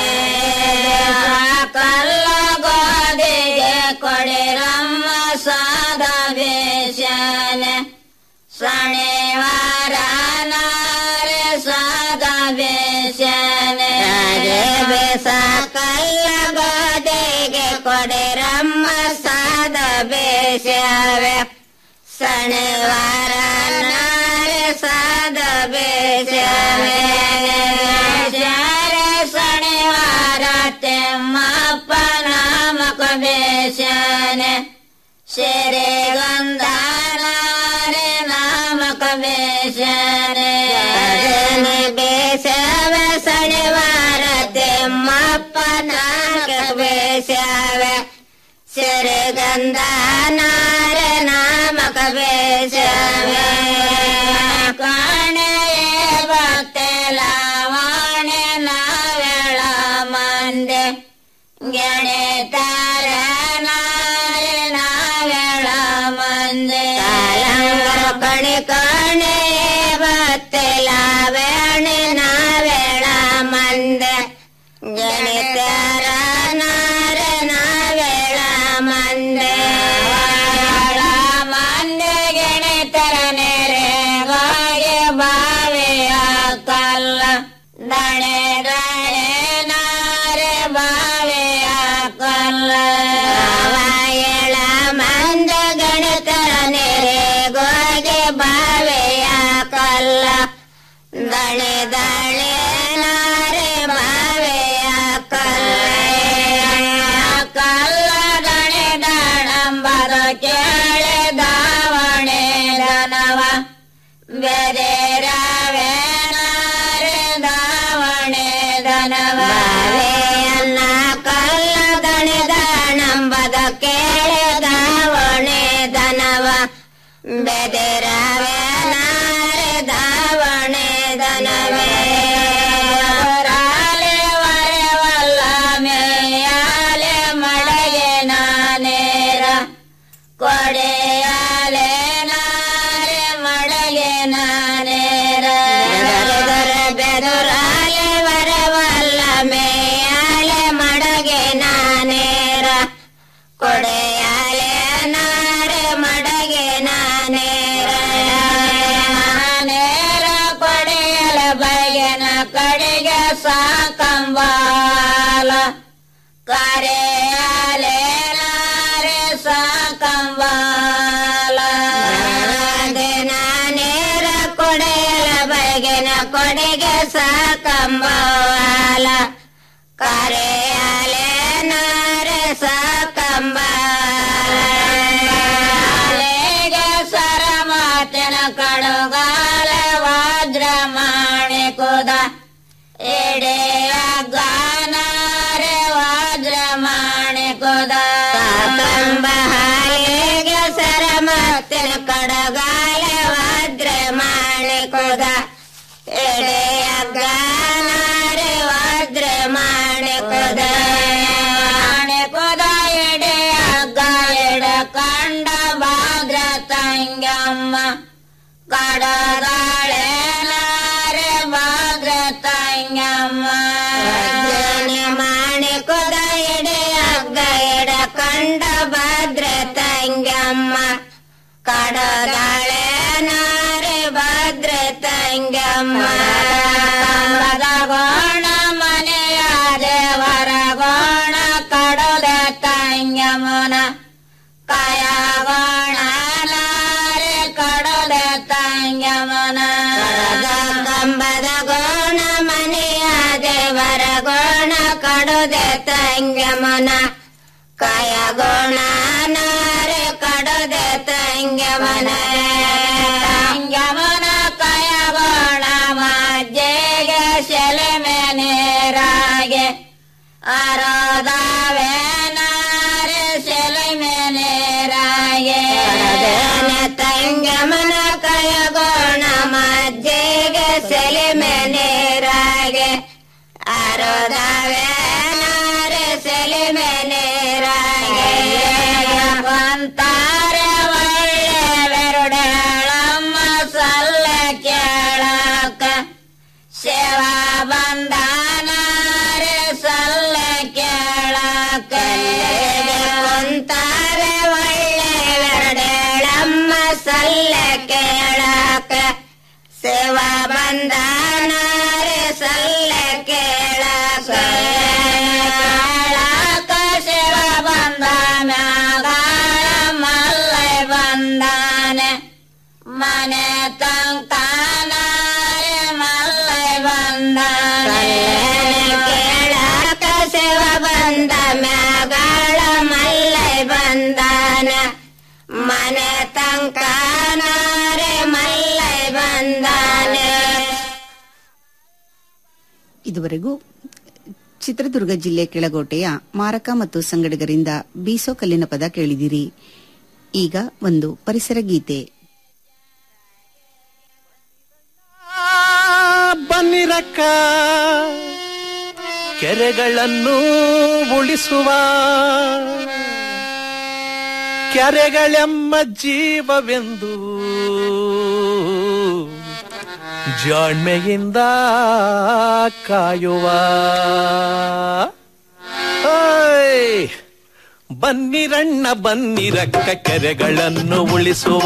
ಕಲ್ಲ ಗೋದಿಗೆ ಕೊಡಿರಮ್ಮ ಸಾದ ಬೇಸನೆ ಶನಿವಾರ ನಾರೆ ಸಾದ ಬೇಸನೆ ಬೇಸ ಕಲ್ಲ ಗೋದಿಗೆ ಕೊಡಿರಮ್ಮ ಸಾದ ಬೇಸವೆ ಶನಿವಾರ ನಾರೆ ಸಾದ ಬೇಸವೆ ಶನಿವಾರ ತೆಮ್ಮಪ್ಪ ನಾಮಕ ಬೇಸನೆ ಶರೆ ಗಂಧಾರೆ ನಾ ಮಪ್ಪ ನಾಮಕ ಬೇಸವೆ ಸಿರಿಗಂಧ ನಾರ ನಾಮಕ ಬೇಸವೆ ಕಾಣೆಯೇ ಭಕ್ತೆಲ ವಾಣೆ ನಾವೆಳ ಮಂದೆ ಗೆಣೆತಾರ ನಾರ ನಾವೆಳ ಮಂದೆ ಕಾಲಂಗರ ಕಣಿ ಕಣೆ ಭಕ್ತೆಲ ಬೇಣೆ ನಾವೆಳ ಮಂದೆ ಗೆಣೆತಾರ ನಾರ ನಾವೆಳ ಮಂದೆ ಮಂದೆ ಗೆಣೆತರ ನೆರೆ ಗಾಗೆ ಬಾವಿಯ ಕಲ್ಲ ದಣೆ ದಣೆ ನಾರೆ ಬಾವಿಯ ಕಲ್ಲ ಎಳ ಮಂದ ಗಣಿತರ ನೆರೆ ಗೋಗೆ ಬಾವಿಯ ಕಲ್ಲ ದಳೆ ದಳೆ ನಾರೆ ಬಾವಿಯ ಕಲ್ಲ ಕಲ್ಲ ದಣೆ ದಣಂಬರ ಕೇಳೆ ದಾವಣೆ ದನವ ಬೇರೆ ರಾವೆ ನಾರೆ ದಾವಣೆ ದನವ ಅನ್ನ ಕಲ್ಲ ದಣೆ ದಣಂಬದ ಕೇಳೆ ದಾವಣೆ ದನವ ಬೆದರವೆ ನಾರೆ ದಾವಣೆ ದನವೇ ರಾಲೆ ವರೆವಲ್ಲ ಮೇಯಾಲೆ ಮಡಗೆ ನಾನೇರ ಕೊಡೆಯಾಲೆ ನಾರೆ ಮಡಗೆ ನಾನೇರ ಬೆದುರಾಲೆ ವರವಲ್ಲ ಮೇಯಾಲೆ ಮಡಗೆ ನಾನೇರ ಕೊಡೆಯಾಲೆ ನಾರೆ ಮಡಗೆ ನಾನೇರ ನಾನೇರ ಕೊಡೆಯಲ ಬಗೆನ ಕಡೆಗೆ ಸಾಕಂಬಾಲ ಕರೆಯಾಲೆ ನಾರೆ ಸಾಕಂಬಾಲ ನಾನೇರ ಕೊಡೆಯಲ ಬಗೆನ ಕೊಡೆಗೆ ಸಾಕಂಬಾಲ ಕರೆಯಾಲೆ ನಾರೆ ಸಾಕಂಬಾಲೆಗೆ ಸರ ಮಾತಿನ ಕಡುಗಾಲ ವಾದ್ರ ಮಾಣೆ ಕುದ ಎಡೆಯ ಗಾನಾರೆ ವಾದ್ರ ಮಾಣೆ ಕುದ ಸಾಕಂಬ ಹಾಲಿಗೆ ಸರ ಮಾತಿನ ಕಡಗಾಲ ವಾದ್ರ ಮಾಣೆ ಕುದ ಎಡೆಯ ಗಾನಾರೆ ವಾದ್ರ ಮಾಣೆ ಕುದ ಮಾಣೆ ಕುದ ಎಡೆಯ ಗಾಯಡ ಕಂಡ ಭಾದ್ರ ತಂಗಮ್ಮ ಕಡದಾಳೆ ನಾರೆ ಭಾದ್ರ ತಂಗಮ್ಮ ಮಾಣೆ ಕುದ ಎಡೆಯ ಗಾಯಡ ಕಂಡ ಭಾದ್ರ ತಂಗಮ್ಮ ಕಡದಾಳೆ ನಾರೆ ಭದ್ರ ತಂಗಮ್ಮ ಕಂಬದ ಗೋಣ ಮನೆಯ ದೇವರ ಗೋಣ ಕಡದ ತಂಗಮ್ಮನ ಕಾಯ ಗೋಣ ನಾರೆ ಕಡದ ತಂಗಮ್ಮನ ಕಂಬದ ಗೋಣ ಮನೆಯ ದೇವರ ಗೋಣ ಕಡದ ತಂಗಮ್ಮನ ಕಾಯ ಗೋಣ ನಾರೆ ಕಡದ ತಂಗಮನ ತಂಗಮನ ಕಾಯ ಗೋಣ ಮಜ್ಜೆಗೆ ಸೆಲೆ ಮೇನೇರಾಗೆ ಅರೋದಾವೆ ನಾರೆ ಸೆಲೆ ಮೇನೇರಾಗೆ ತಂಗಮನ ಕಾಯ ಗೋಣ ಮಜ್ಜೆಗೆ ಸೆಲೆ ಮೇನೇರಾಗೆ ಅರೋದಾವೆ ನಾರೆ ಸೆಲೆ ಮೇನೇರಾಗೆ ಕೊಂತಾರೆ ಒಳ್ಳೆ ಬೆರುಡಳಮ್ಮ ಸಲ್ಲ ಕೇಳಕ ಸೇವಾ ಬಂದಾನಾರೆ ಸಲ್ಲ ಕೇಳಕ ಕೊಂತಾರೆ ಒಳ್ಳೆ ಬೆರುಡಳಮ್ಮ ಸಲ್ಲ ಕೇಳಕ ಸೇವಾ ಬಂದಾನಾರೆ ಸಲ್ಲ ಕೇಳಕ ಕೇಳಕ ಸೇವಾ ಬಂದ ಮ್ಯಾಗಾಳ ಮಲ್ಲೈ ಬಂದಾನೆ ಮನೆ ತಂಕಾನಾರೆ ಮಲ್ಲೈ ಬಂದಾನೆ ಕೇಳಕ ಸೇವಾ ಬಂದ ಮ್ಯಾಗಾಳ ಮಲ್ಲೈ ಬಂದಾನ ಮನೆ ತಂಕಾನಾರೆ ಮಲ್ಲೈ ಬಂದಾನೆ ಇದುವರೆಗೂ ಚಿತ್ರದುರ್ಗ ಜಿಲ್ಲೆ ಕೆಳಗೋಟೆಯ ಮಾರಕ ಮತ್ತು ಸಂಗಡಿಗರಿಂದ ಬೀಸೋ ಕಲ್ಲಿನ ಪದ ಕೇಳಿದಿರಿ ಈಗ ಒಂದು ಪರಿಸರ ಗೀತೆ ಬನ್ನಿರಕ್ಕ ಕೆರೆಗಳನ್ನು ಉಳಿಸುವ ಕೆರೆಗಳೆಮ್ಮ ಜೀವವೆಂದು ಜಾಣ್ಮೆಯಿಂದ ಕಾಯುವ ಓಯ್! ಬನ್ನಿರಣ್ಣ ಬನ್ನಿರಕ್ಕ ಕೆರೆಗಳನ್ನು ಉಳಿಸುವ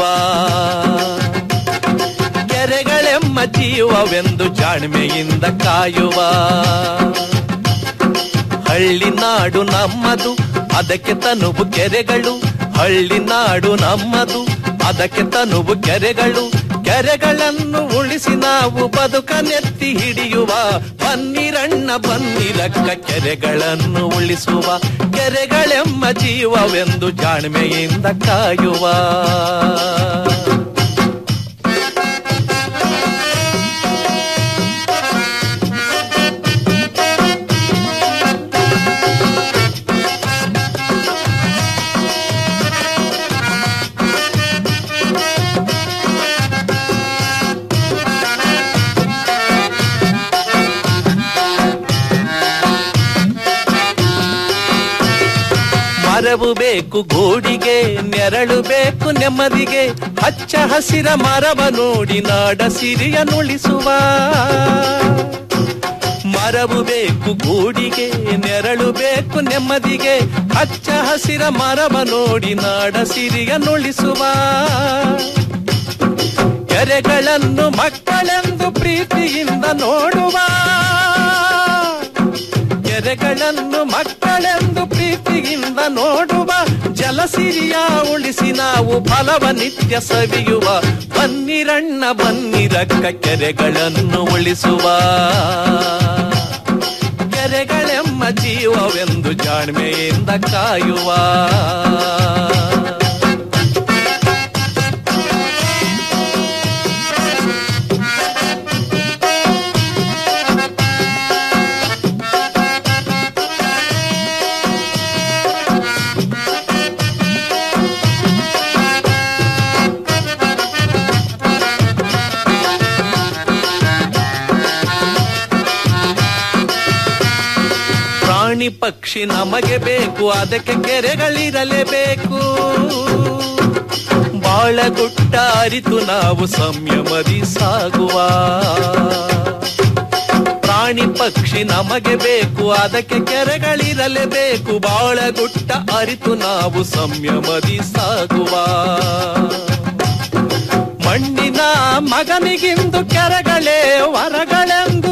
ಕೆರೆಗಳೆಮ್ಮ ಜೀವವೆಂದು ಜಾಣ್ಮೆಯಿಂದ ಕಾಯುವ ಹಳ್ಳಿ ನಾಡು ನಮ್ಮದು ಅದಕ್ಕೆ ತನುವು ಕೆರೆಗಳು ಹಳ್ಳಿ ನಾಡು ನಮ್ಮದು ಅದಕ್ಕೆ ತನುವು ಕೆರೆಗಳು ಕೆರೆಗಳನ್ನು ಉಳಿಸಿ ನಾವು ಬದುಕನೆತ್ತಿ ಹಿಡಿಯುವ ಬನ್ನಿರಣ್ಣ ಬನ್ನಿರಕ್ಕ ಕೆರೆಗಳನ್ನು ಉಳಿಸುವ ಕೆರೆಗಳೆಮ್ಮ ಜೀವವೆಂದು ಜಾಣ್ಮೆಯಿಂದ ಕಾಯುವ ಮರವು ಬೇಕು ಗೋಡಿಗೆ ನೆರಳು ಬೇಕು ನೆಮ್ಮದಿಗೆ ಹಚ್ಚ ಹಸಿರ ಮರವ ನೋಡಿ ನಾಡ ಸಿರಿಯ ನುಳಿಸುವ ಮರವು ಬೇಕು ಗೂಡಿಗೆ ನೆರಳು ಬೇಕು ನೆಮ್ಮದಿಗೆ ಹಚ್ಚ ಹಸಿರ ಮರವ ನೋಡಿ ನಾಡ ಸಿರಿಯ ನುಳಿಸುವ ಕೆರೆಗಳನ್ನು ಮಕ್ಕಳೆಂದು ಪ್ರೀತಿಯಿಂದ ನೋಡುವ ಕೆರೆಗಳನ್ನು ಮಕ್ಕಳೆಂದು ಪ್ರೀತಿಯಿಂದ ನೋಡುವ ಜಲಸಿರಿಯ ಉಳಿಸಿ ನಾವು ಫಲವ ನಿತ್ಯ ಸವಿಯುವ ಬನ್ನಿರಣ್ಣ ಬನ್ನಿರಕ್ಕ ಕೆರೆಗಳನ್ನು ಉಳಿಸುವ ಕೆರೆಗಳೆಮ್ಮ ಜೀವವೆಂದು ಜಾಣ್ಮೆಯಿಂದ ಕಾಯುವ ಪ್ರಾಣಿ ಪಕ್ಷಿ ನಮಗೆ ಬೇಕು ಅದಕ್ಕೆ ಕೆರೆಗಳಿರಲೇಬೇಕು ಬಾಳಗುಟ್ಟ ಅರಿತು ನಾವು ಸಂಯಮದಿ ಸಾಗುವ ಪ್ರಾಣಿ ಪಕ್ಷಿ ನಮಗೆ ಬೇಕು ಅದಕ್ಕೆ ಕೆರೆಗಳಿರಲೇಬೇಕು ಬಾಳಗುಟ್ಟ ಅರಿತು ನಾವು ಸಂಯಮದಿ ಸಾಗುವ ಮಣ್ಣಿನ ಮಗನಿಗಿಂದು ಕೆರೆಗಳೇ ವರಗಳೆಂದು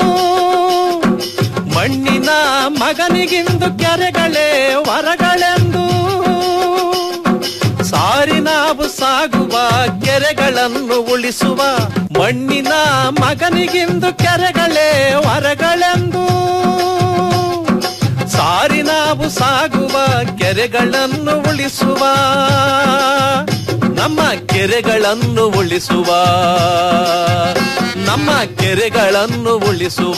ಮಣ್ಣಿನ ಮಗನಿಗಿಂದು ಕೆರೆಗಳೇ ವರಗಳೆಂದು ಸಾರಿ ನಾವು ಸಾಗುವ ಕೆರೆಗಳನ್ನು ಉಳಿಸುವ ಮಣ್ಣಿನ ಮಗನಿಗಿಂದು ಕೆರೆಗಳೇ ವರಗಳೆಂದು ಸಾರಿ ನಾವು ಸಾಗುವ ಕೆರೆಗಳನ್ನು ಉಳಿಸುವ ನಮ್ಮ ಕೆರೆಗಳನ್ನು ಉಳಿಸುವ ನಮ್ಮ ಕೆರೆಗಳನ್ನು ಉಳಿಸುವ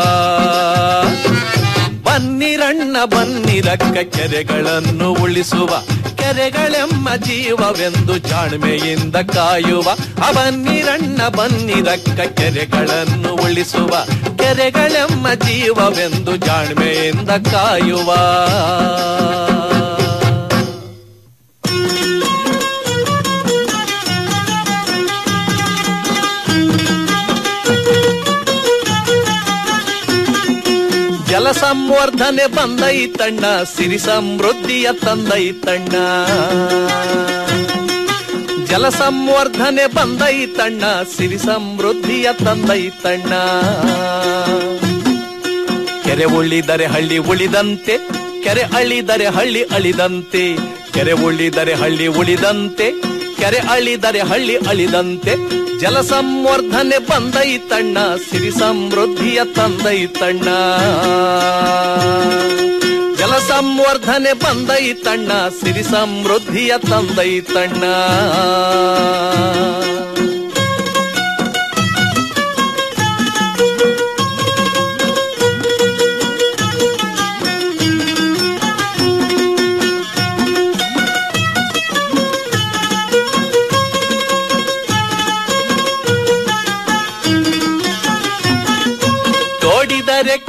ಬನ್ನಿರಣ್ಣ ಬನ್ನಿರಕ್ಕ ಕೆರೆಗಳನ್ನು ಉಳಿಸುವ ಕೆರೆಗಳೆಮ್ಮ ಜೀವವೆಂದು ಜಾಣ್ಮೆಯಿಂದ ಕಾಯುವ ಆ ಬನ್ನಿರಣ್ಣ ಬನ್ನಿರಕ್ಕ ಕೆರೆಗಳನ್ನು ಉಳಿಸುವ ಕೆರೆಗಳೆಮ್ಮ ಜೀವವೆಂದು ಜಾಣ್ಮೆಯಿಂದ ಕಾಯುವ ಜಲ ಸಂವರ್ಧನೆ ಬಂದೈತಣ್ಣ ಸಿರಿ ಸಮೃದ್ಧಿಯ ತಂದೈತಣ್ಣ ಜಲ ಸಂವರ್ಧನೆ ಬಂದೈತಣ್ಣ ಸಿರಿ ಸಮೃದ್ಧಿಯ ತಂದೈತಣ್ಣ ಕೆರೆ ಉಳಿದರೆ ಹಳ್ಳಿ ಉಳಿದಂತೆ ಕೆರೆ ಅಳಿದರೆ ಹಳ್ಳಿ ಅಳಿದಂತೆ ಕೆರೆ ಉಳಿದರೆ ಹಳ್ಳಿ ಉಳಿದಂತೆ ಕೆರೆ ಅಳಿದರೆ ಹಳ್ಳಿ ಅಳಿದಂತೆ ಜಲ ಸಂವರ್ಧನೆ ಬಂದೈತಣ್ಣ ಸಿರಿ ಸಮೃದ್ಧಿಯ ತಂದೈತಣ್ಣ ಜಲ ಸಂವರ್ಧನೆ ಬಂದೈತಣ್ಣ ಸಿರಿ ಸಮೃದ್ಧಿಯ ತಂದೈತಣ್ಣ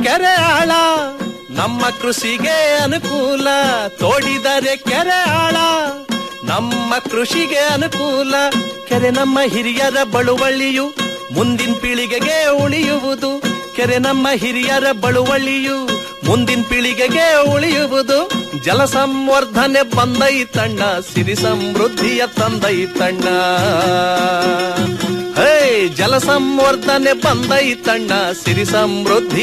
ಕೆರೆ ಆಳ ನಮ್ಮ ಕೃಷಿಗೆ ಅನುಕೂಲ ತೋಡಿದರೆ ಕೆರೆ ಆಳ ನಮ್ಮ ಕೃಷಿಗೆ ಅನುಕೂಲ ಕೆರೆ ನಮ್ಮ ಹಿರಿಯರ ಬಳುವಳಿಯು ಮುಂದಿನ ಪೀಳಿಗೆಗೆ ಉಳಿಯುವುದು ಕೆರೆ ನಮ್ಮ ಹಿರಿಯರ ಬಳುವಳಿಯು ಮುಂದಿನ ಪೀಳಿಗೆಗೆ ಉಳಿಯುವುದು ಜಲ ಸಂವರ್ಧನೆ ಬಂದೈತಣ್ಣ ಸಿರಿ ಸಮೃದ್ಧಿಯ ತಂದೈತಣ್ಣ ಹೇ ಜಲ ಸಂವರ್ಧನೆ ಬಂದೈತಣ್ಣ ಸಿರಿ ಸಮೃದ್ಧಿ